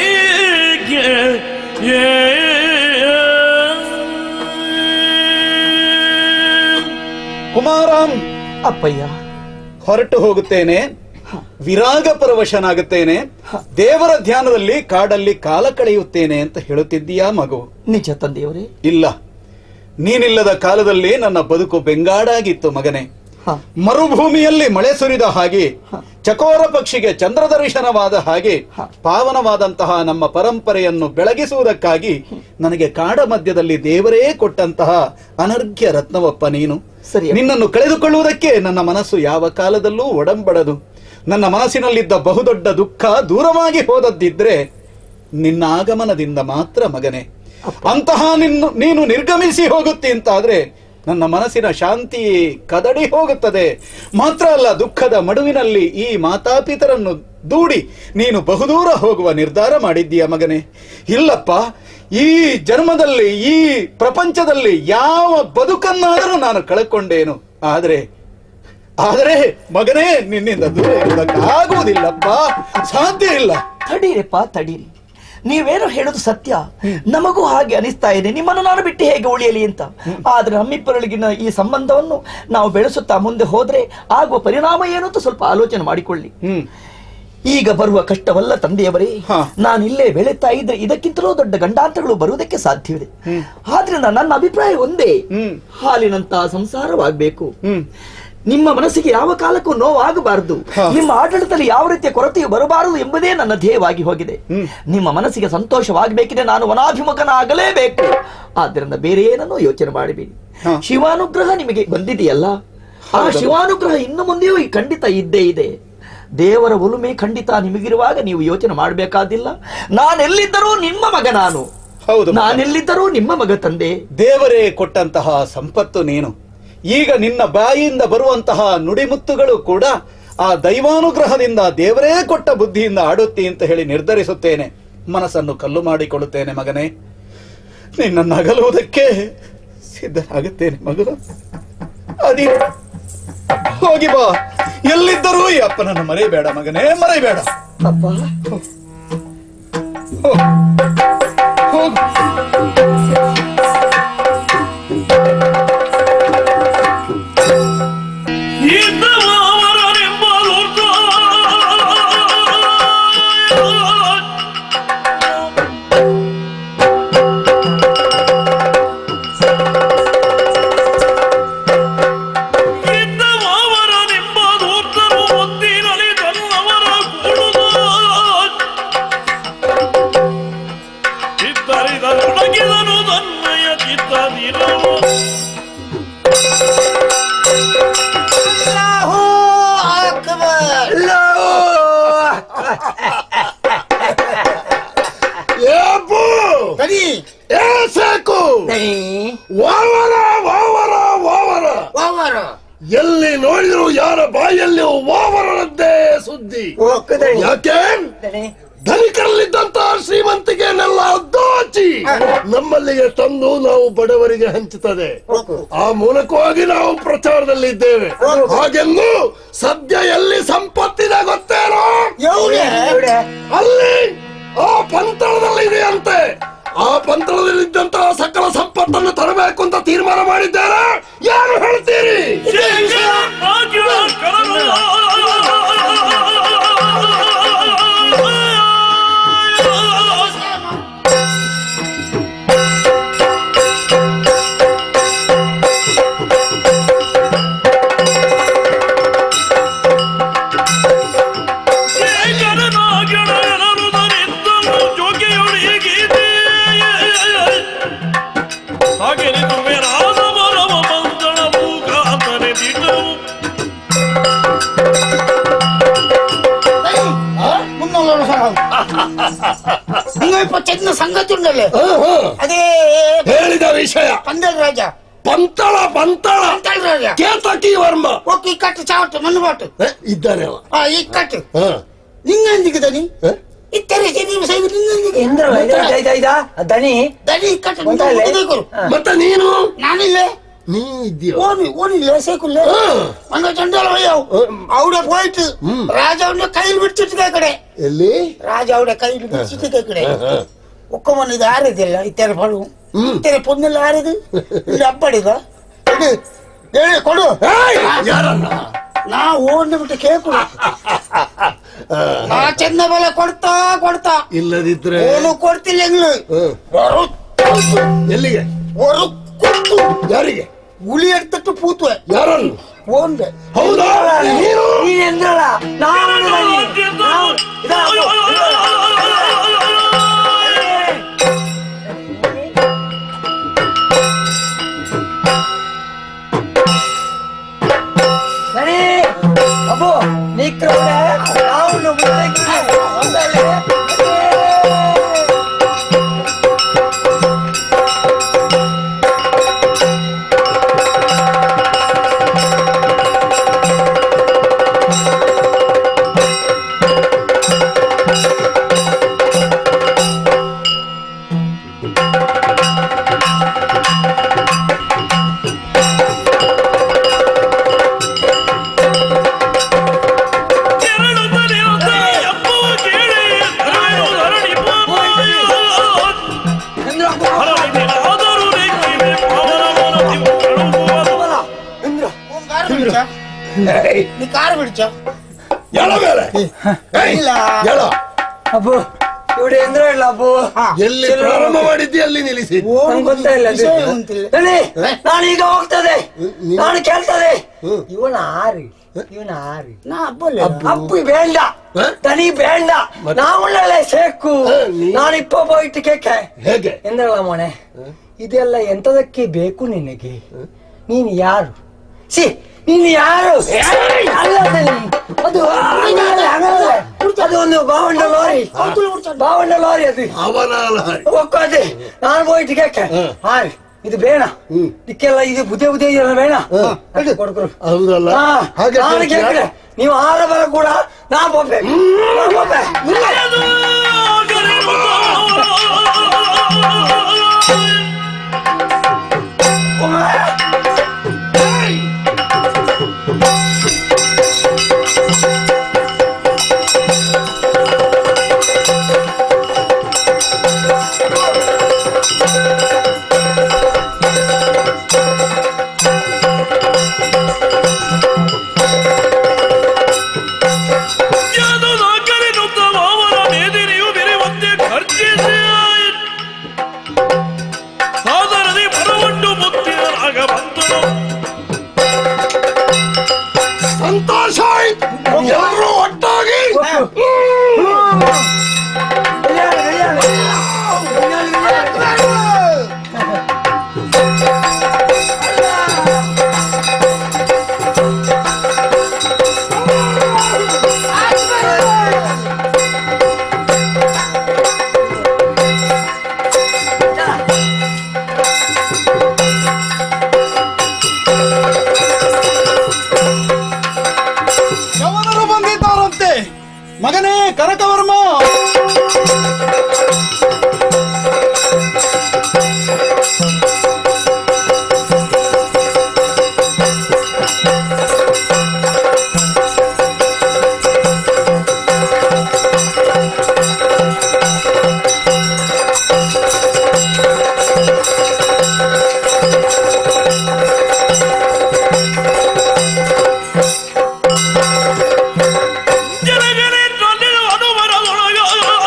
ಕುಮಾರಂ ಅಪ್ಪಯ್ಯ ಹೊರಟು ಹೋಗುತ್ತೇನೆ ವಿರಾಗ ಪರವಶನಾಗುತ್ತೇನೆ ದೇವರ ಧ್ಯಾನದಲ್ಲಿ ಕಾಡಲ್ಲಿ ಕಾಲ ಕಳೆಯುತ್ತೇನೆ ಅಂತ ಹೇಳುತ್ತಿದ್ದೀಯಾ ಮಗು ನಿಜ ತಂದೆಯವರೇ ಇಲ್ಲ ನೀನಿಲ್ಲದ ಕಾಲದಲ್ಲಿ ನನ್ನ ಬದುಕು ಬೆಂಗಾಡಾಗಿತ್ತು ಮಗನೇ ಹ. ಮರುಭೂಮಿಯಲ್ಲಿ ಮಳೆ ಸುರಿದ ಹಾಗೆ ಚಕೋರ ಪಕ್ಷಿಗೆ ಚಂದ್ರ ದರ್ಶನವಾದ ಹಾಗೆ ಪಾವನವಾದಂತಹ ನಮ್ಮ ಪರಂಪರೆಯನ್ನು ಬೆಳಗಿಸುವುದಕ್ಕಾಗಿ ನನಗೆ ಕಾಡ ಮಧ್ಯದಲ್ಲಿ ದೇವರೇ ಕೊಟ್ಟಂತಹ ಅನರ್ಘ್ಯ ರತ್ನವಪ್ಪ ನೀನು ಸರಿ. ನಿನ್ನನ್ನು ಕಳೆದುಕೊಳ್ಳುವುದಕ್ಕೆ ನನ್ನ ಮನಸ್ಸು ಯಾವ ಕಾಲದಲ್ಲೂ ಒಡಂಬಡದು ನನ್ನ ಮನಸ್ಸಿನಲ್ಲಿದ್ದ ಬಹುದೊಡ್ಡ ದುಃಖ ದೂರವಾಗಿ ಹೋದದ್ದಿದ್ರೆ ನಿನ್ನ ಆಗಮನದಿಂದ ಮಾತ್ರ ಮಗನೇ ಅಂತಹ ನಿನ್ನ ನೀನು ನಿರ್ಗಮಿಸಿ ಹೋಗುತ್ತಿ ಅಂತಾದ್ರೆ ನನ್ನ ಮನಸ್ಸಿನ ಶಾಂತಿ ಕದಡಿ ಹೋಗುತ್ತದೆ ಮಾತ್ರ ಅಲ್ಲ ದುಃಖದ ಮಡುವಿನಲ್ಲಿ ಈ ಮಾತಾಪಿತರನ್ನು ದೂಡಿ ನೀನು ಬಹುದೂರ ಹೋಗುವ ನಿರ್ಧಾರ ಮಾಡಿದ್ದೀಯ ಮಗನೇ ಇಲ್ಲಪ್ಪ ಈ ಜನ್ಮದಲ್ಲಿ ಈ ಪ್ರಪಂಚದಲ್ಲಿ ಯಾವ ಬದುಕನ್ನಾದರೂ ನಾನು ಕಳ್ಕೊಂಡೇನು ಆದರೆ ಆದರೆ ಮಗನೇ ನಿನ್ನಿಂದ ದೂರ ಇರುವುದಕ್ಕಾಗುವುದಿಲ್ಲಪ್ಪ ಸಾಧ್ಯ ಇಲ್ಲ ತಡೀರಪ್ಪ ತಡೀರಿ ನೀವೇನೋ ಹೇಳೋದು ಸತ್ಯ ನಮಗೂ ಹಾಗೆ ಅನಿಸ್ತಾ ಇದೆ ನಿಮ್ಮನ್ನು ನಾನು ಬಿಟ್ಟು ಹೇಗೆ ಉಳಿಯಲಿ ಅಂತ ಆದ್ರೆ ನಮ್ಮಿಬ್ಬರೊಳಗಿನ ಈ ಸಂಬಂಧವನ್ನು ನಾವು ಬೆಳೆಸುತ್ತಾ ಮುಂದೆ ಹೋದ್ರೆ ಆಗುವ ಪರಿಣಾಮ ಏನು ಅಂತ ಸ್ವಲ್ಪ ಆಲೋಚನೆ ಮಾಡಿಕೊಳ್ಳಿ ಹ್ಮ್ ಈಗ ಬರುವ ಕಷ್ಟವಲ್ಲ ತಂದೆಯವರೇ ಹಾ. ನಾನು ಇಲ್ಲೇ ಬೆಳೀತಾ ಇದ್ರೆ ಇದಕ್ಕಿಂತಲೂ ದೊಡ್ಡ ಗಂಡಾಂತರಗಳು ಬರುವುದಕ್ಕೆ ಸಾಧ್ಯವಿದೆ ಆದ್ರಿಂದ ನನ್ನ ಅಭಿಪ್ರಾಯ ಒಂದೇ ಹ್ಮ್. ಹಾಲಿನಂತ ಸಂಸಾರವಾಗಬೇಕು ಹ್ಮ್ ನಿಮ್ಮ ಮನಸ್ಸಿಗೆ ಯಾವ ಕಾಲಕ್ಕೂ ನೋವಾಗಬಾರದು ಹಾ. ನಿಮ್ಮ ಆಡಳಿತದಲ್ಲಿ ಯಾವ ರೀತಿಯ ಕೊರತೆಯು ಬರಬಾರದು ಎಂಬುದೇ ನನ್ನ ಧ್ಯೇಯವಾಗಿ ಹೋಗಿದೆ ನಿಮ್ಮ ಮನಸ್ಸಿಗೆ ಸಂತೋಷವಾಗಬೇಕಿದೆ ನಾನು ವನಾಭಿಮುಖನಾಗಲೇಬೇಕು ಆದ್ದರಿಂದ ಬೇರೆ ಏನನ್ನೂ ಯೋಚನೆ ಮಾಡಬೇಡಿ ಹಾ. ಶಿವಾನುಗ್ರಹ ನಿಮಗೆ ಬಂದಿದೆಯಲ್ಲ ಆ ಶಿವಾನುಗ್ರಹ ಇನ್ನು ಮುಂದೆಯೂ ಈ ಖಂಡಿತ ಇದ್ದೇ ಇದೆ ದೇವರ ಒಲುಮೆ ಖಂಡಿತ ನಿಮಗಿರುವಾಗ ನೀವು ಯೋಚನೆ ಮಾಡಬೇಕಾದಿಲ್ಲ ನಾನೆಲ್ಲಿದ್ದರೂ ನಿಮ್ಮ ಮಗ ನಾನು ಹೌದು ಮಗ. ನಾನೆಲ್ಲಿದ್ದರೂ ನಿಮ್ಮ ಮಗ ತಂದೆ ದೇವರೇ ಕೊಟ್ಟಂತಹ ಸಂಪತ್ತು ನೀನು ಈಗ ನಿನ್ನ ಬಾಯಿಯಿಂದ ಬರುವಂತಹ ನುಡಿಮುತ್ತುಗಳು ಕೂಡ ಆ ದೈವಾನುಗ್ರಹದಿಂದ ದೇವರೇ ಕೊಟ್ಟ ಬುದ್ಧಿಯಿಂದ ಆಡುತ್ತಿ ಅಂತ ಹೇಳಿ ನಿರ್ಧರಿಸುತ್ತೇನೆ ಮನಸ್ಸನ್ನು ಕಲ್ಲು ಮಾಡಿಕೊಳ್ಳುತ್ತೇನೆ ಮಗನೇ ನಿನ್ನನ್ನು ಅಗಲುವುದಕ್ಕೆ ಸಿದ್ಧನಾಗುತ್ತೇನೆ ಮಗು ಅದಿ ಹೋಗಿ ಬಾ ಎಲ್ಲಿದ್ದರೂ ಈ ಅಪ್ಪನನ್ನು ಮರೆಯಬೇಡ ಮಗನೇ ಮರೆಯಬೇಡ ಅಪ್ಪ ಹೋಗು ಇದ್ದವರೆಂಬಲೋರ್ತ ಇದ್ದವರೆಂಬಲೋರ್ತರು ಒತ್ತಿರಲಿ ತನ್ನವರ ಕೂಡುದ ಚಿತ್ತರಿದೊಡಗಿದನು ತನ್ನಯ ಚಿತ್ತದಿರವು ಏಪು ಏ ಸಾಕು ವಾವರ ವಾವರ ವಾವರ ಎಲ್ಲಿ ನೋಡಿದ್ರು ಯಾರ ಬಾಯಲ್ಲಿ ವಾವರನದ್ದೇ ಸುದ್ದಿ ಯಾಕೆ ಧನಿಕರಲ್ಲಿದ್ದಂತ ಶ್ರೀಮಂತಿಗೆನೆಲ್ಲ ದೋಚಿ ನಮ್ಮಲ್ಲಿಗೆ ತಂದು ನಾವು ಬಡವರಿಗೆ ಹಂಚುತ್ತದೆ ಆ ಮೂಲಕವಾಗಿ ನಾವು ಪ್ರಚಾರದಲ್ಲಿದ್ದೇವೆ ಹಾಗೆಂದು ಸದ್ಯ ಎಲ್ಲಿ ಸಂಪತ್ತಿದೆ ಗೊತ್ತೇನೋ ಅಲ್ಲಿ ಆ ಪಂತಳದಲ್ಲಿ ಇದೆಯಂತೆ ಆ ಪಂತಳದಲ್ಲಿದ್ದಂತಹ ಸಕಲ ಸಂಪತ್ತನ್ನು ತರಬೇಕು ಅಂತ ತೀರ್ಮಾನ ಮಾಡಿದ್ದಾರೆ ಯಾರು ಹೇಳ್ತೀರಿ ಹಾಗೆ ನಿಂತು ರಾಧ ಮರವ ಮಂಗಳ ಮೂಕಾಂತನೆ ದಿಟ್ಟವು നിങ്ങൾ ഇപ്പൊ ചെന്ന സംഘത്തുണ്ടല്ലേ ಹಾ, ಹಾ. അതേ ಹೇಳಿದ ವಿಷಯ പന്തൽ രാജ ಪಂತಳ ಪಂತಳ പന്തൽ രാജ ಕೇತಕಿ ವರ್ಮ ഓക്കെ ഈ കട്ട് ചാവട്ട് മണ്ണ് പാട്ട് ಏ, ಇದ್ದಾನೆ ಅವ ആ ഈ കട്ട് ಹಾ. നിങ്ങൾ എന്തിക്ക് തനി ಏ? ഇത്തര ശരി സൈഡ് നിങ്ങൾ എന്തിക്ക് ಇಂದ್ರ ದಣಿ തനി ഈ കട്ട് ಉಂಟല്ലേ? ಮತ್ತೆ ನೀನು ഞാനില്ലേ ನೀ ಇದೆಯೋ ഓന് ഓനില്ലേ സേക്കുല്ലേ അങ്ങ് ചണ്ടാള വയ്യാവും അവിടെ പോയിട്ട് രാജാവിന്റെ കയ്യിൽ പിടിച്ചിട്ട് കേക്കടെ ಎಲ್ಲಿ രാജാവിടെ കയ്യിൽ പിടിച്ചിട്ട് കേക്കടെ ಹಾ. ഒക്കെ വന്ന് ഇത് ആരതില്ല ഇത്തര പഴവും ഇത്തര പൊന്നില്ല ആരത് ഇല്ല അപ്പടിക ഇത് ഏ കൊടു ಏಯ್, ಯಾರನ್ನ ನಾ ಓಡ್ ಬಿಟ್ಟು ಕೇಕು ಆ, ನಾ ಚೆನ್ನ ಬೆಲೆ ಕೊಡ್ತಾ ಕೊಡ್ತಾ ಇಲ್ಲದಿದ್ರೆ ಓನು ಕೊಡ್ತಿಲ್ಲ ಎಂಗ್ಳು ಹ್ಮ್. ஒரு ಎಲ್ಲಿಗೆ ஒரு குத்து ಯಾರಿಗೆ ಗುಳಿ ಎಡ್ತಟ್ಟು ಪೂತ್ವೆ ಯಾರನ್ನು ಓನ್ದೆ ಹೌದಾ ನೀನು ನೀನ್ ಎಂದ್ರಲ್ಲ ನಾನು ದಣಿ ನಾವು ಇದಾ- ದಣಿ ಅಬ್ಬು ನಿಕ್ರವ್ರೆ ನಾವು ಮುಂದೆ ಒಂದಲ್ಲೇ ಕೆರ ಬಿಡ್ಚ ನೀ ಕಾರ್ ಬಿಡ್ಚ ಎಳ ಮೇಲೆ ಏಯ್, ಇಲ್ಲ. ಎಳ. ಅಬ್ಬು ഇവിടെ ಎಂದ್ರ ಇಲ್ಲ ಅಬ್ಬು ಎಲ್ಲಿ ಪ್ರಾರಂಭ ಮಾಡಿದ್ದಿ ಅಲ್ಲಿ ನಿಲ್ಲಿಸಿ ನಂಗೆ ಗೊತ್ತಿಲ್ಲ ಅದು. ವಿಷಯ ಗೊತ್ತಿಲ್ಲ. ದಣಿ, ನಾನೀಗ ಹೋಗ್ತದೆ ನಾನು ಕೇಳ್ತದೆ ಇವನ ಆರಿ ಇವನ ಆರಿ ನಾ ಅಬ್ಬಲ್ಲ ಅಪ್ಪು ಬೇಡ ಹ? தனி வேண்டாம் நான் உள்ள சேಕು ನೀ- ನಾನು ಇಪ್ಪ போயிட்டு ಕೇಕ ಹೇಗೆ ಎಂದಲ್ಲ ಮೋನೆ ಇದೆಲ್ಲ ಎಂತದಕ್ಕೆ ಬೇಕು ನಿನಗೆ ನೀನು ಯಾರು ಸಿ ನೀನು ಯಾರು ಅಲ್ಲದೆ ನೀನು. ಅದು ಅದು ಒಂದು ಬಾವಂಡ ಲಾರಿ ಬಾವಂಡ ಲಾರಿ ಅದು ಅವನ ಲಾರಿ. ಒಕ್ಕೋದೆ ನಾನು போயிட்டு ಕೇಕ ಹಾಯ್ ಇದು ಬೇಡ ಇದಕ್ಕೆಲ್ಲ ಇದು ಬುದ್ಧಿ ಬುದ್ಧಿ ಇದೆಲ್ಲ ಬೇಡ ಅದು ಕೊಡ್ಕೊಡು ಹೌದಲ್ಲ ಹಾ, ಹಾಗೆ ನಾನು ಕೇಳ್ತೀಯಾ? ಕೇಳ್ತೇನೆ. ನೀವು ಆರ ಬರ ಕೂಡ ನಾ ಬೊಬ್ಬೆ ನಾ ಬೊಬ್ಬೆ ಸಾದರದಿ ಬರವಂಡು ಮುತ್ತಿನರಾಗ ಬಂದನು ಸಂತೋಷ ಆಯ್ತು ಎಲ್ಲರೂ ಒಟ್ಟಾಗಿ ಯವನರು ಬಂದಿದ್ದಾರಂತೆ ಮಗನೇ ಕನಕವರ್ಮ ಜನಗಣೆ ತೊಂದಿದ ಅನುಮರದೊಳಗ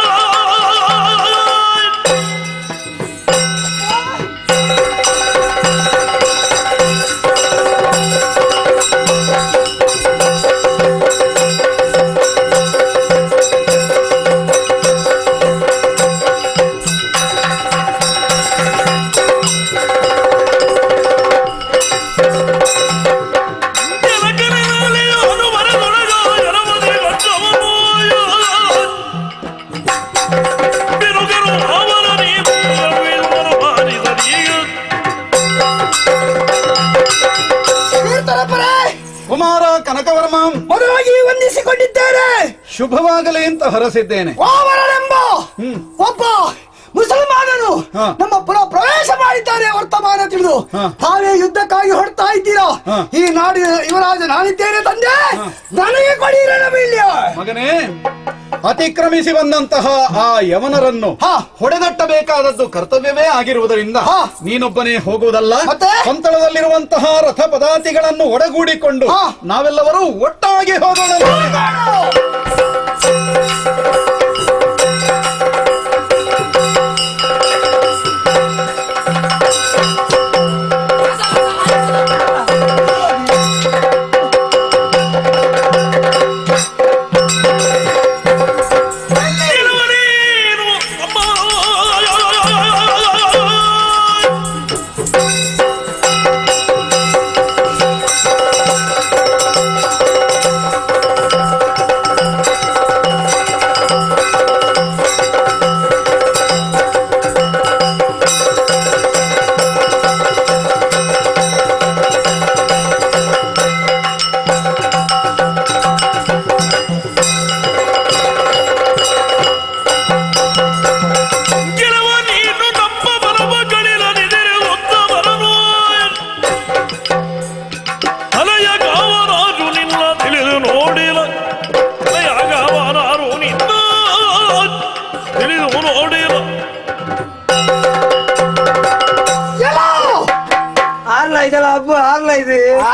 ಜನಗಣೆ ಅನುಮರದೊಳಗ ಎರವದೆ ಗಟ್ಟವನು ಬಿರುಗರು ಅವರ ನೀವು ಮಾಡಿದರೀಗ ಕುಮಾರ ಕನಕವರ್ಮ ಮದುವಾಗಿ ವಂದಿಸಿಕೊಂಡಿದ್ದೇನೆ ಶುಭವಾಗಲಿ ಅಂತ ಹೊರಸಿದ್ದೇನೆ ವಾಮನನೆಂಬ ಒಬ್ಬ ಮುಸಲ್ಮಾನನು ಹಾ. ನಮ್ಮ ಪುರ ಪ್ರವೇಶ ಮಾಡಿದ್ದಾರೆ ವರ್ತಮಾನ ತಿಳಿದು ಹಾ. ತಾವೇ ಯುದ್ಧಕ್ಕಾಗಿ ಹೊರಡ್ತಾ ಇದ್ದೀರಾ ಹಾ. ಈ ನಾಡಿನ ಯುವರಾಜ ನಾನಿದ್ದೇನೆ ತಂದೆ ನನಗೆ ಕೊಡಿ ರಣವೀಲ್ಯ ಮಗನೇ ಅತಿಕ್ರಮಿಸಿ ಬಂದಂತಹ ಆ ಯವನರನ್ನು ಹಾ. ಹೊಡೆದಟ್ಟಬೇಕಾದದ್ದು ಕರ್ತವ್ಯವೇ ಆಗಿರುವುದರಿಂದ ಹಾ. ನೀನೊಬ್ಬನೇ ಹೋಗುವುದಲ್ಲ ಮತ್ತೆ? ಪಂತಳದಲ್ಲಿರುವಂತಹ ರಥ ಪದಾತಿಗಳನ್ನು ಒಡಗೂಡಿಕೊಂಡು ಹಾ. ನಾವೆಲ್ಲರೂ ಒಟ್ಟಾಗಿ ಹೋಗೋಣ ಇರುವನೇನು ಅಮ್ಮ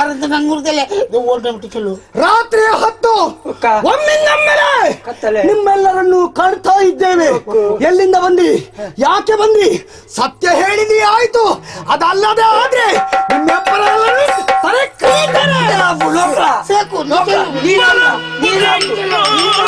ಯಾರಂತ ನಂಗೆ ಗುರುತಿಲ್ಲ ಓಟ ಬಿಟ್ಟು ಚೆಲ್ಲು ರಾತ್ರಿ ಹೊತ್ತು ಒಮ್ಮಿಂದೊಮ್ಮೆಲೆ ಕತ್ತಲೆ. ನಿಮ್ಮೆಲ್ಲರನ್ನು ಕಾಣ್ತಾ ಇದ್ದೇವೆ ಎಲ್ಲಿಂದ ಬಂದ್ರಿ ಯಾಕೆ ಬಂದ್ರಿ ಸತ್ಯ ಹೇಳಿದಿ ಆಯ್ತು ಅದಲ್ಲದೆ ಆದ್ರೆ ನಿಮ್ಮೆಬ್ಬರೆಲ್ಲರೂ ತಲೆ ಕೈತಾರೆ. ಸಾಕು ನೀ ಚೆಲ್ಲು. ನೀನು ಚೆಲ್ಲು.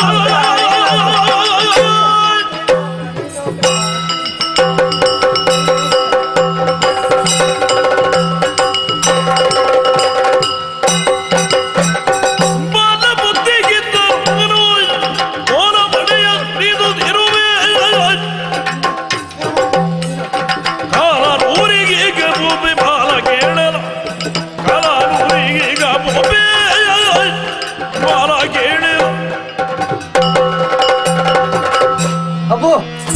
ಬಾಲ ಬುದ್ಧಿಗಿದ್ದವನು ಮೋನ ಮಡೆಯ ಶ್ರೀದುತ್ತಿರುವೆ. ಕಾಲನೂರಿಗೀಗ ಭೂಮಿ ಬಾಲ ಕೇಳಲ ಕಾಲನೂರಿಗೀಗ ಭೂಮಿ ಬಾಲ ಕೇಳಲ ಅಪ್ಪು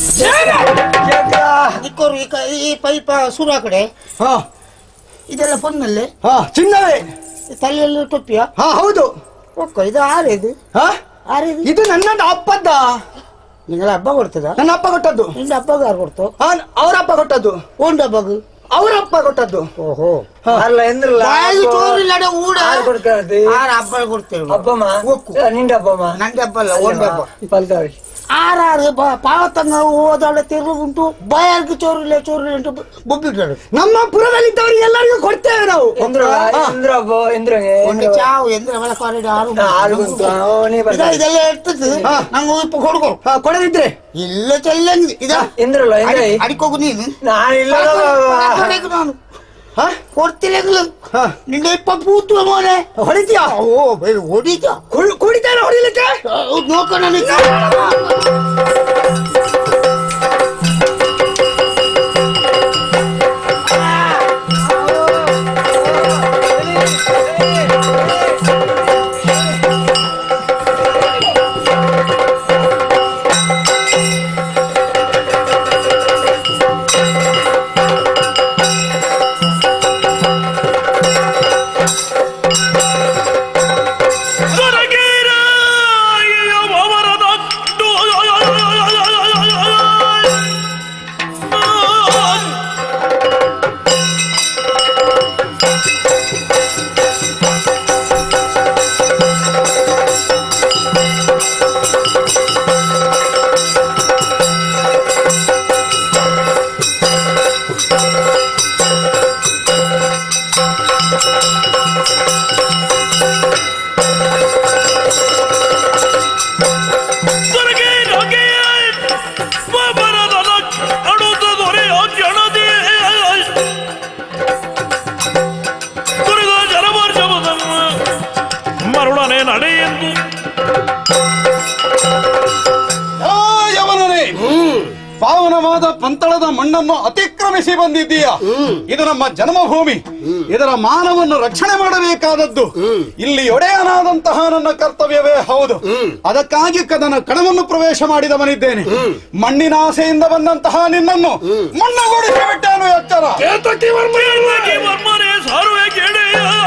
ನಿಕ್ಕೋರು ಈ ಕ- ಈ ಪೈಪ ಸುರ ಕಡೆ ಹಾ ಇದೆಲ್ಲ ಫೋನ್ನಲ್ಲೇ ಹಾ ಚಿನ್ನವೇ ತಲೆಯಲ್ಲಿ ಟೊಪ್ಪಿಯ ಹಾ ಹೌದು ರೊಕ್ಕ ಇದು ಆರೇದು ಹಾ ಆರೇದು ಇದು ನನ್ನ ಅಪ್ಪದ್ದ ನಿಂಗಳ ಹಬ್ಬ ಕೊಡ್ತದ ನನ್ನ ಅಪ್ಪ ಕೊಟ್ಟದ್ದು ನಿಂದ ಹಬ್ಬಗ ಯಾರು ಕೊಡ್ತು ಹಾ ಅವ್ರ ಅಪ್ಪ ಕೊಟ್ಟದ್ದು ಒಂದು ಹಬ್ಬಗ ಅವ್ರ ಅಪ್ಪ ಕೊಟ್ಟದ್ದು ಓಹೋ ಅಲ್ಲ ಎಂದ್ರಲ್ಲ ಬಾಯಿಗೆ ಚೋರಿಲ್ಲಡೆ ಊಡ ಯಾರು ಕೊಡ್ತಾರೆ ಆರ ಹಬ್ಬ ಕೊಡ್ತೇವೆ ಅಪ್ಪಮ್ಮ ಏ, ನಿಂದ ಅಪ್ಪಮ್ಮ ನಂಗೆ ಹಬ್ಬ ಅಲ್ಲ ಒಂದು ಹಬ್ಬ ಪಲ್ತಾವಿ ಆರಾರು ಪಾವತಂಗ ಓದಾಡ ತಿರುగు ಉಂಟು ಬಾಯಾರ್ಗೆ ಚೋರಿಲ್ಲ ಚೋರಿಲ್ಲ ಅಂತ ಬೊಬ್ಬಿಟ್ಟಾರು ನಮ್ಮ ಪುರದಲ್ಲಿದ್ದವರಿಗೆ ಎಲ್ಲರಿಗೂ ಕೊಡ್ತೇವೆ ನಾವು ಎಂದ್ರ ಎಂದ್ರ ಅಪ್ಪ ಎಂದ್ರಂಗೆ ಒಂದು ಚಾವು ಎಂದ್ರೆ ಒಳ ಕಾರಿಡ ಆರು ಆರು ಬಂತು ಓ, ನೀ ಇದ ಬರ್ತಾ ಇದೆಲ್ಲ ಇರ್ತದೆ ಹಾ. ನಂಗೆ ಉಪ್ಪು ಕೊಡ್ಕೊ ಹಾ ಕೊಡದಿದ್ರೆ ಇಲ್ಲ ಚೆಲ್ಲಂಗಿದೆ ಇದ ಎಂದ್ರಲ್ಲ ಎಂದ್ರ ಅಡಿಕೋಗು ನೀನು ನಾನಿಲ್ಲ ಕೊಡಬೇಕು ನಾನು ಹಾ ಕೊಡ್ತಿಲ್ಲ ಹಾ ನಿಂಗೆ ಇಪ್ಪ ಪೂತು ಮೋನೆ ಹೊಡಿತೀಯಾ ಓ ಬೇರೆ ಹೊಡಿತ ಕುಳ್- ಕುಡಿತಾನೆ ಹೊಡಿಲಿಕ್ಕೆ ನೋಕೋಣ ಮರುಳನೆ ನಡೆಯೆಂದು ಆ ಯವನನೇ ಪಾವನವಾದ ಪಂತಳದ ಮಣ್ಣನ್ನು ಅತಿಕ್ರಮಿಸಿ ಬಂದಿದ್ದೀಯ ಇದು ನಮ್ಮ ಜನ್ಮಭೂಮಿ ಇದರ ಮಾನವನ್ನು ರಕ್ಷಣೆ ಮಾಡಬೇಕಾದದ್ದು ಇಲ್ಲಿ ಒಡೆಯನಾದಂತಹ ನನ್ನ ಕರ್ತವ್ಯವೇ ಹೌದು ಅದಕ್ಕಾಗಿ ಕದನ ಕಣವನ್ನು ಪ್ರವೇಶ ಮಾಡಿದವನಿದ್ದೇನೆ ಮಣ್ಣಿನ ಆಸೆಯಿಂದ ಬಂದಂತಹ ನಿನ್ನನ್ನು ಮಣ್ಣುಗೂಡಿಸಿ ಬಿಟ್ಟೇನು ಎಚ್ಚರ ಕೇತಕಿ ವರ್ಮನೆ ಸಾರುವೆ ಕೇಳಿ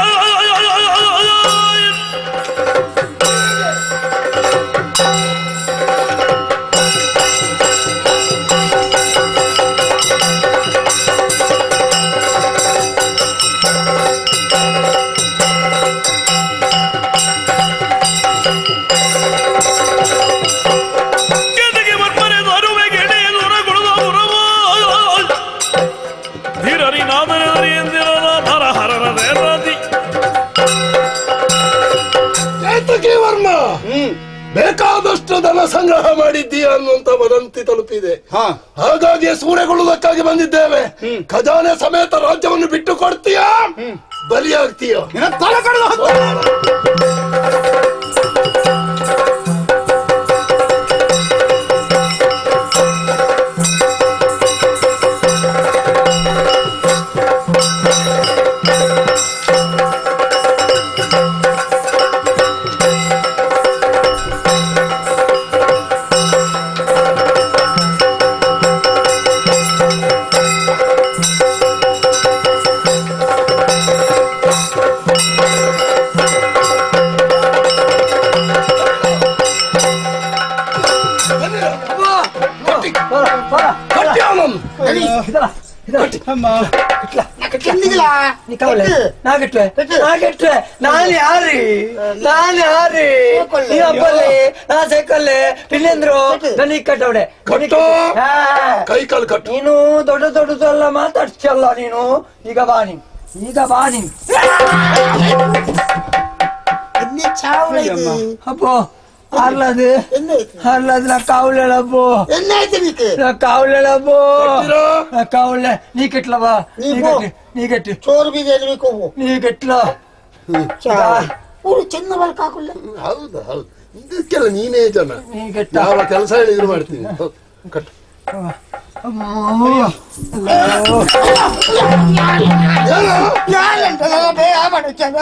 ಕೇತಕಿ ವರ್ಮನೆ ಸಾರುವೆ ಕೇಳಿ ದೊರಗುಳದ ಉರವ ಧೀರರಿ ನಾದನರಿ ಎಂದಿರದ ಹರ ಹರರ ರೇರಾದಿ ಏತಕಿ ವರ್ಮ ಬೇಕಾದಷ್ಟು ಧನ ಸಂಗ್ರಹ ಮಾಡಿದ್ದೀಯ ಅನ್ನುವಂತ ವದಂತಿ ತಲುಪಿದೆ ಹಾ ಹಾಗಾಗಿ ಸೂರೆಗೊಳ್ಳುವುದಕ್ಕಾಗಿ ಬಂದಿದ್ದೇವೆ ಖಜಾನೆ ಸಮೇತ ರಾಜ್ಯವನ್ನು ಬಿಟ್ಟು ಕೊಡ್ತೀಯಾ ಬಲಿಯಾಗ್ತೀಯ ನಿನ್ನ ತಲೆ ಕಡಿದು ಹಾಕು. ಕಟ್ಟಿ ಅವನನ್ನು. ಅಮ್ಮ ಕೆಂದಿಗಿಲ್ಲ ಕವಲೆ ನಾಗಟ್ಲೆ ನಾಗಟ್ಲೆ ನಾನು ಯಾರಿ ನಾನು ಯಾರಿ ನೀ ಅಪ್ಪಲ್ಲಿ ನಾ ಸೈಕಲ್ಲೆ ಪಿಲ್ಲೆಂದ್ರು ನನಗೆ ಕಟ್ಟವಡೆ ಕಟ್ಟು. ಕೈ ಕಾಲು ಕಟ್ಟು ನೀನು ದೊಡ್ಡ ದೊಡ್ಡದೆಲ್ಲ ಮಾತಾಡ್ತಿಯಲ್ಲ ನೀನು ಈಗ ಬಾ ನೀನು ಈಗ ಬಾ ನೀನು ಎನ್ನೆ ಚಾವಲ ಇದು ಅಪ್ಪೋ ಅರ್ಲದು ಎನ್ನಾಯ್ತು ಅರ್ಲದು ನಾ ಕಾವಲೆಳಪ್ಪೋ ಎನ್ನಾಯ್ತು ನೀಕೆ ನಾ ಕಾವಲೆಳಪ್ಪೋ ಕಟ್ಟಿರೋ? ನಾ ಕಾವಲೆ ನೀ ಕೆಟ್ಲ ಬಾ ನೀ ನೀ ಪೋ. ಕೆಟ್ಟಿ ನೀ ಕೆಟ್ಟಿ ಚೋರು ಬೀಗ ಎಲ್ಬೇಕು ಹೋಗು ನೀ ಕೆಟ್ಲ ಊರು ಚೆನ್ನ ಬಲ್ಕ ಹಾಕಲ್ಲ ಹೌದು ಹೌದು ಇದಕ್ಕೆಲ್ಲ ನೀನೇ ಜನ ನೀ ಕೆಟ್ಟ ಯಾವ ಕೆಲಸ ಹೇಳಿದ್ರು ಮಾಡ್ತೀನಿ ಹೌದು, ಕಟ್ಟು ಬೇಗ ಮಾಡು ಚೆನ್ನ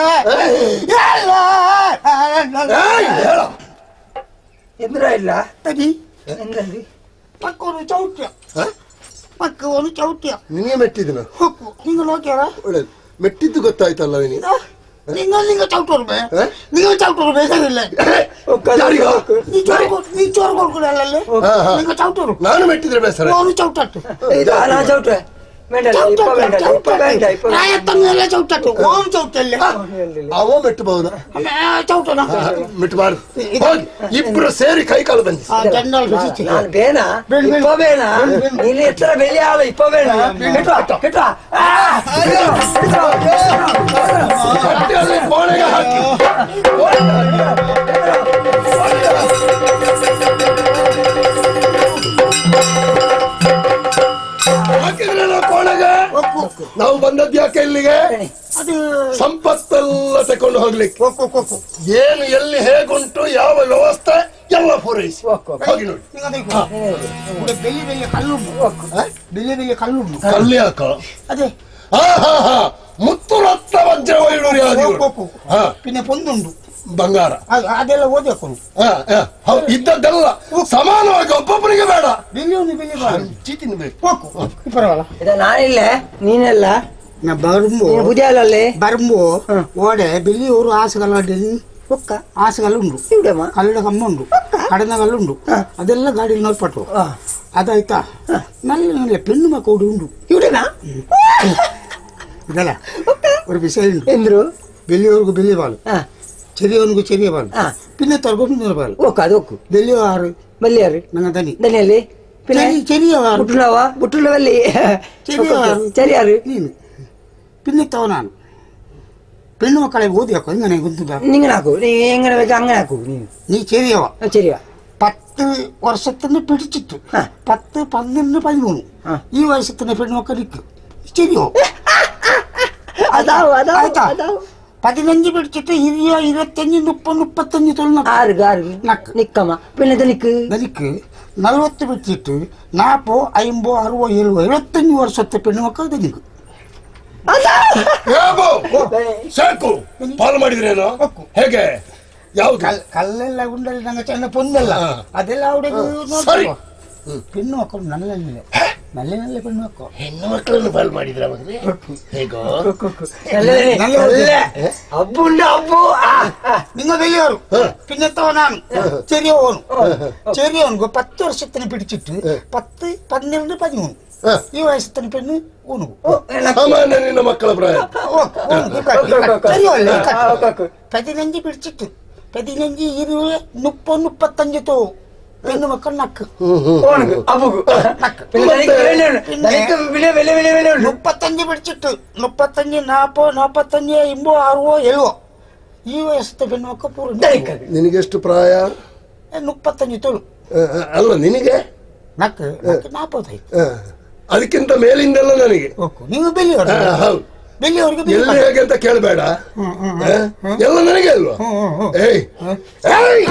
ಏಯ್, ಹೇಳ. ಎಂದ್ರ ಇಲ್ಲ ತಡಿ ಎಂದ್ರಲ್ಲಿ ಪಕ್ಕವನು ಚೌಟ್ಯ ಹ? ಪಕ್ಕವನು ಚೌಟ್ಯ ನಿನಗೆ ಮೆಟ್ಟಿದಿನ ಹೊಕ್ಕು ನಿಂಗ ನೋಡ್ಯಾರ ಒಳ್ಳೇದು ಮೆಟ್ಟಿದ್ದು ಗೊತ್ತಾಯ್ತಲ್ಲ ನಿನಗೆ ನಿಂಗ ನಿಂಗ ಚೌಟರು ಬೇ ಹ? ನಿಂಗ ಚೌಟರು ಬೇಕಾಗಿಲ್ಲ ಯಾರಿಗ? ನೀ ಚೋರು ಕೊಡ್- ನೀ ಚೋರು ಕೊಡ್ಕೊಡಲ್ಲ ಹಾ, ಹಾ. ನಿಂಗ ಚೌಟರು ನಾನು ಮೆಟ್ಟಿದ್ರೆ ಬೇಸರ ಅವನು ಚೌಟಟ್ಟು ಇದು ನಾ ಚೌಟ್ರೆ ಬೇಡಲ್ಲ ಇಪ್ಪ ಬೇಡ ಇಪ್ಪ ಬೇಡ ಇಪ್ಪ ಬೇಡ. ರಾಯತ್ತಂಗೆಲ್ಲ ಚೌಟಟ್ಟು ಅವನು ಚೌಟಲ್ಲ ಅವ ಮೆಟ್ಟಬಹುದಾ ಚೌಟನ ಮೆಟ್ಟಬಾರ್ದು ಹೋಗಿ ಇಬ್ರು ಸೇರಿ ಕೈ ಕಾಲು ಬಂದಿ ಜನರಲ್ ಬಿಸಿ ನಾನು ಬೇನ ಇಪ್ಪ ಬೇನ ನೀನು ಎತ್ತರ ಬೆಲೆ ಆಳ ಇಪ್ಪ ಬೇನ ಕೆಟ್ಟ ಕೆಟ್ಟ ಕಟ್ಟೆಯಲ್ಲಿ ಕೋಣೆಗೆ ಹಾಕಿ ಹಾಕಿದ್ರಲ್ಲ ಕೋಣೆಗೆ ನಾವು ಬಂದದ್ದು ಯಾಕೆ ಇಲ್ಲಿಗೆ ಅದು ಸಂಪತ್ತೆಲ್ಲ ತಕೊಂಡು ಹೋಗ್ಲಿಕ್ಕೆ ಕೊಕ್ಕು ಕೊಕ್ಕು ಏನು ಎಲ್ಲಿ ಹೇಗುಂಟು ಯಾವ ವ್ಯವಸ್ಥೆ ಎಲ್ಲ ಪೂರೈಸಿ ಹೋಗಿ ನೋಡಿ ഇവിടെ വലിയ വലിയ കല്ലുണ്ട് വലിയ വലിയ കല്ലുണ്ട് ಕಲ್ಲಿ ಹಾಕ അതെ ಹಾ ಹಾ ಹಾ ಮುತ್ತು ರತ್ನ ವಜ್ರ ವೈಡೂರ್ಯ ಆದಿಗಳು. ಕೊಕ್ಕು ಹಾ പിന്നെ പൊന്തുണ്ട് ಬಂಗಾರ അത് ಅದೆಲ್ಲ ಓದಿ ಹಾಕೋನು ಹಾ, ಹಾ, ಹೌದು, ಇದ್ದದ್ದೆಲ್ಲ ಸಮಾನವಾಗಿ ಒಬ್ಬೊಬ್ಬರಿಗೆ ಬೇಡ വലിയ ಒಂದು വലിയ ಬಾಳು ಹಂಚಿ ತಿನ್ಬೇಕು ಕೊಕ್ಕು ಇಪ್ಪರವಲ್ಲ ಇದ ನಾನಿಲ್ಲ ನೀನೆಲ್ಲ ನಾ ಬರುಂಬು ನೀನು ಬುದಿಯಾಲಲ್ಲಿ ಬರುಂಬು ಓಡೆ ಬೆಳ್ಳಿಯೂರು ಆಸೆಗಳ ಒಕ್ಕ ಆಸೆಗಲ್ಲುಂಡು ಇವ್ಡಮ್ಮ ಕಲ್ಲಡ ಕಮ್ಮುಂಡು ಕಡನ ಕಲ್ಲುಂಡು ಅದೆಲ್ಲ ಗಾಡಿಯಲ್ಲಿ ನೋಡ್ಪಟ್ಟು ಅದಾಯ್ತಾ നല്ല നല്ല പെണ്ണുമക്കോട് ഉണ്ട് ಇವ್ಡೇನಾ ಇದಲ್ಲ ഒരു വിഷയമുണ്ട് ಎಂದ್ರು വലിയവർക്ക് വലിയ പാല് ಹಾ ചെറിയവർക്ക് ചെറിയ പാല് ആ. പിന്നെ തുറക്കുന്ന പാല് ಒಕ್ಕ ಅದು ಒಕ್ಕು വലിയ ആറ് ಬಲ್ಲಿಯಾರು ഞങ്ങൾ തന്നെ ದನಿಯಲ್ಲಿ പിന്നെ ചെറിയ- ചെറിയ ആറ് ಬುಟ್ಟುಳವ ಬುಟ್ಟುಳವಲ್ಲಿ ചെറിയ ಸರಿ ಯಾರು ನೀನು പിന്നെ ತವನಾನು പെണ്ണു മക്കളെ ഓതിയാക്കോ ഇങ്ങനെ കുത്തുക ನಿಂಗೆ ಹಾಕು ನೀ ಹೆಂಗನ ಬೇಕು ಹಂಗನ ಹಾಕು ನೀನು നീ ചെറിയവ ಸರಿಯಾ പത്ത് വർഷത്തിന് പിടിച്ചിട്ട് ആ. പത്ത് പന്ത്രണ്ട് പതിമൂന്ന് ആ. ഈ വയസ്സത്തിന് പെണ്ണുമക്കളിക്ക് ശരിയോ ಅದಾವ ಅದಾವ ಆಯ್ತಾ ಅದಾವ പതിനഞ്ച് പിടിച്ചിട്ട് ഇരുപത് ഇരുപത്തഞ്ച് മുപ്പത് മുപ്പത്തഞ്ച് തൊഴിൽ ಆರು ಆರು ನಕ್. ನಿಕ್ಕಮ್ಮ പിന്നെ ದನಿಕ್ ನನಗೆ ನಲವತ್ತು ಬಿಟ್ಟಿಟ್ಟು ನಾಲ್ಕು ಐಂಬೋ ಅರವೋ ಏಳು ಐವತ್ತೈದು ವರ್ಷದ ಪೆಣ್ಣುಮಕ್ಕಳು ನನಗೆ ಏಬೋ, ಸಾಕು ಪಾಲು ಮಾಡಿದ್ರೇನು ಹೇಗೆ ಯಾವ್ದು ಕಲ್ಲೆಲ್ಲ ಉಂಡಲ್ಲಿ ನಂಗೆ ಚೆನ್ನ ಪೊಂದಲ್ಲ ಹಾ. ಅದೆಲ್ಲ ಅವಳಿಗೆ ಸರಿ. ಪೆಣ್ಣು ಮಕ್ಕಳು ನಲ್ಲ ನಲ್ಲ ನಲ್ಲ ಪೆಣ್ಣು ಮಕ್ಕಳು ಹೆಣ್ಣು ಮಕ್ಕಳನ್ನು ಪಾಲು ಮಾಡಿದ್ರ ಮಗನೇ ಹೇಗೋ ಹಬ್ಬ ಉಂಡ ಹಬ್ಬ നിങ്ങൾ വലിയവരും പിന്നത്തവനാണ് ചെറിയവനും ചെറിയവനക്ക് പത്ത് വർഷത്തിന് പിടിച്ചിട്ട് പത്ത് പന്ത്രണ്ട് പതിമൂന്ന് ಹ. ഈ വയസ്സത്തിന് പെണ്ണ് ഊണു ಸಾಮಾನ್ಯ ನಿನ್ನ ಮಕ್ಕಳ ಪ್ರಾಯ പതിനഞ്ച് പിടിച്ചിട്ട് പതിനഞ്ച് ഇരുപത് മുപ്പത് മുപ്പത്തഞ്ച് തോ പെണ്ണ് മക്കൾ നക്ക് ಓಣಗು ಹಬ್ಬಗು പിന്നെ ದನಿಕ್ ಬೆಲೆ ಉಂಡು. ದನಿಕ್ ಬೆಲೆ ಬೆಲೆ ಬೆಲೆ ಬೆಲೆ ಉಂಡು മുപ്പത്തഞ്ച് പിടിച്ചിട്ട് മുപ്പത്തഞ്ച് നാപ്പോ നാപ്പത്തഞ്ച് അമ്പോ അറുപോ എഴുവോ ഈ വയസ്സത്തെ പെണ്ണുമക്കൾ പൂർണ്ണ ದನಿಕ್ ನಿನಗೆಷ್ಟು ಪ್ರಾಯ മുപ്പത്തഞ്ച് തൊഴു ಆ, ಆ, ಅಲ್ಲ ನಿನಗೆ നക്ക് നക്ക് നാപ്പത്തൈದು ಆ, ಅದಕ್ಕಿಂತ ಮೇಲಿಂದೆಲ್ಲ ನನಗೆ ನೀವು ಬೆಲೆಯವರು ಆ, ಹೌದು ಬೆಲೆಯವರಿಗೆ ಎಲ್ಲಿ ಹೇಗೆ ಅಂತ ಕೇಳಬೇಡ ಎಲ್ಲ ನನಗೆ ಅಲ್ವಾ ಏಯ್ ಏಯ್!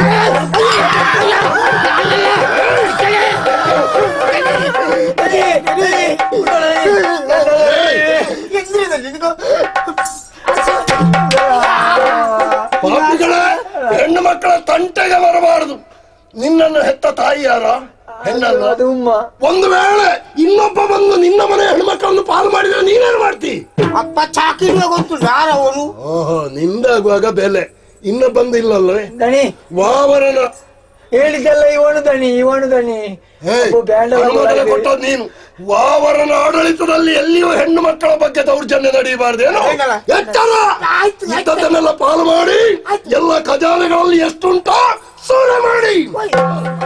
ಪಾಪಿಗಳೇ ಹೆಣ್ಣು ಮಕ್ಕಳ ತಂಟೆಗೆ ಬರಬಾರದು ನಿನ್ನನ್ನು ಹೆತ್ತ ತಾಯಿ ಯಾರ ಹೆಣ್ಣಲ್ಲ ಅದು ಉಮ್ಮ ಒಂದು ವೇಳೆ ಇನ್ನೊಬ್ಬ ಬಂದು ನಿನ್ನ ಮನೆ ಹೆಣ್ಮಕ್ಳನ್ನು ಪಾಲು ಮಾಡಿದ್ರೆ ನೀನೇನು ಮಾಡ್ತಿ ಅಪ್ಪ ಚಾಕಿರುವ ಗೊತ್ತು ಯಾರವನು ಓಹೋ ನಿಂದಾಗುವಾಗ ಬೆಲೆ ಇನ್ನ ಬಂದು ಇಲ್ಲಲ್ವೇ ದಣಿ ವಾಮರನ ಹೇಳಿದ್ದೆಲ್ಲ ಇವನು ದಣಿ ಇವನು ದಣಿ ಏಯ್, ಒಬ್ಬ ಬ್ಯಾಂಡ್ ಎಲ್ಲ ಅನುಮೋದನೆ ಇದೆ. ಕೊಟ್ಟದ್ದು ನೀನು ವಾವರನ ಆಡಳಿತದಲ್ಲಿ ಎಲ್ಲಿಯೂ ಹೆಣ್ಣು ಮಕ್ಕಳ ಬಗ್ಗೆ ದೌರ್ಜನ್ಯ ನಡೆಯಬಾರ್ದೇನು ಬೇಡಲ್ಲ. ಎಚ್ಚರ ಆಯ್ತು, ಆಯ್ತು. ಇಂಥದ್ದನ್ನೆಲ್ಲ ಪಾಲು ಮಾಡಿ ಎಲ್ಲ ಖಜಾನೆಗಳಲ್ಲಿ ಎಷ್ಟುಂಟೋ ಸೂರೆ ಮಾಡಿ ಹೋಯ್.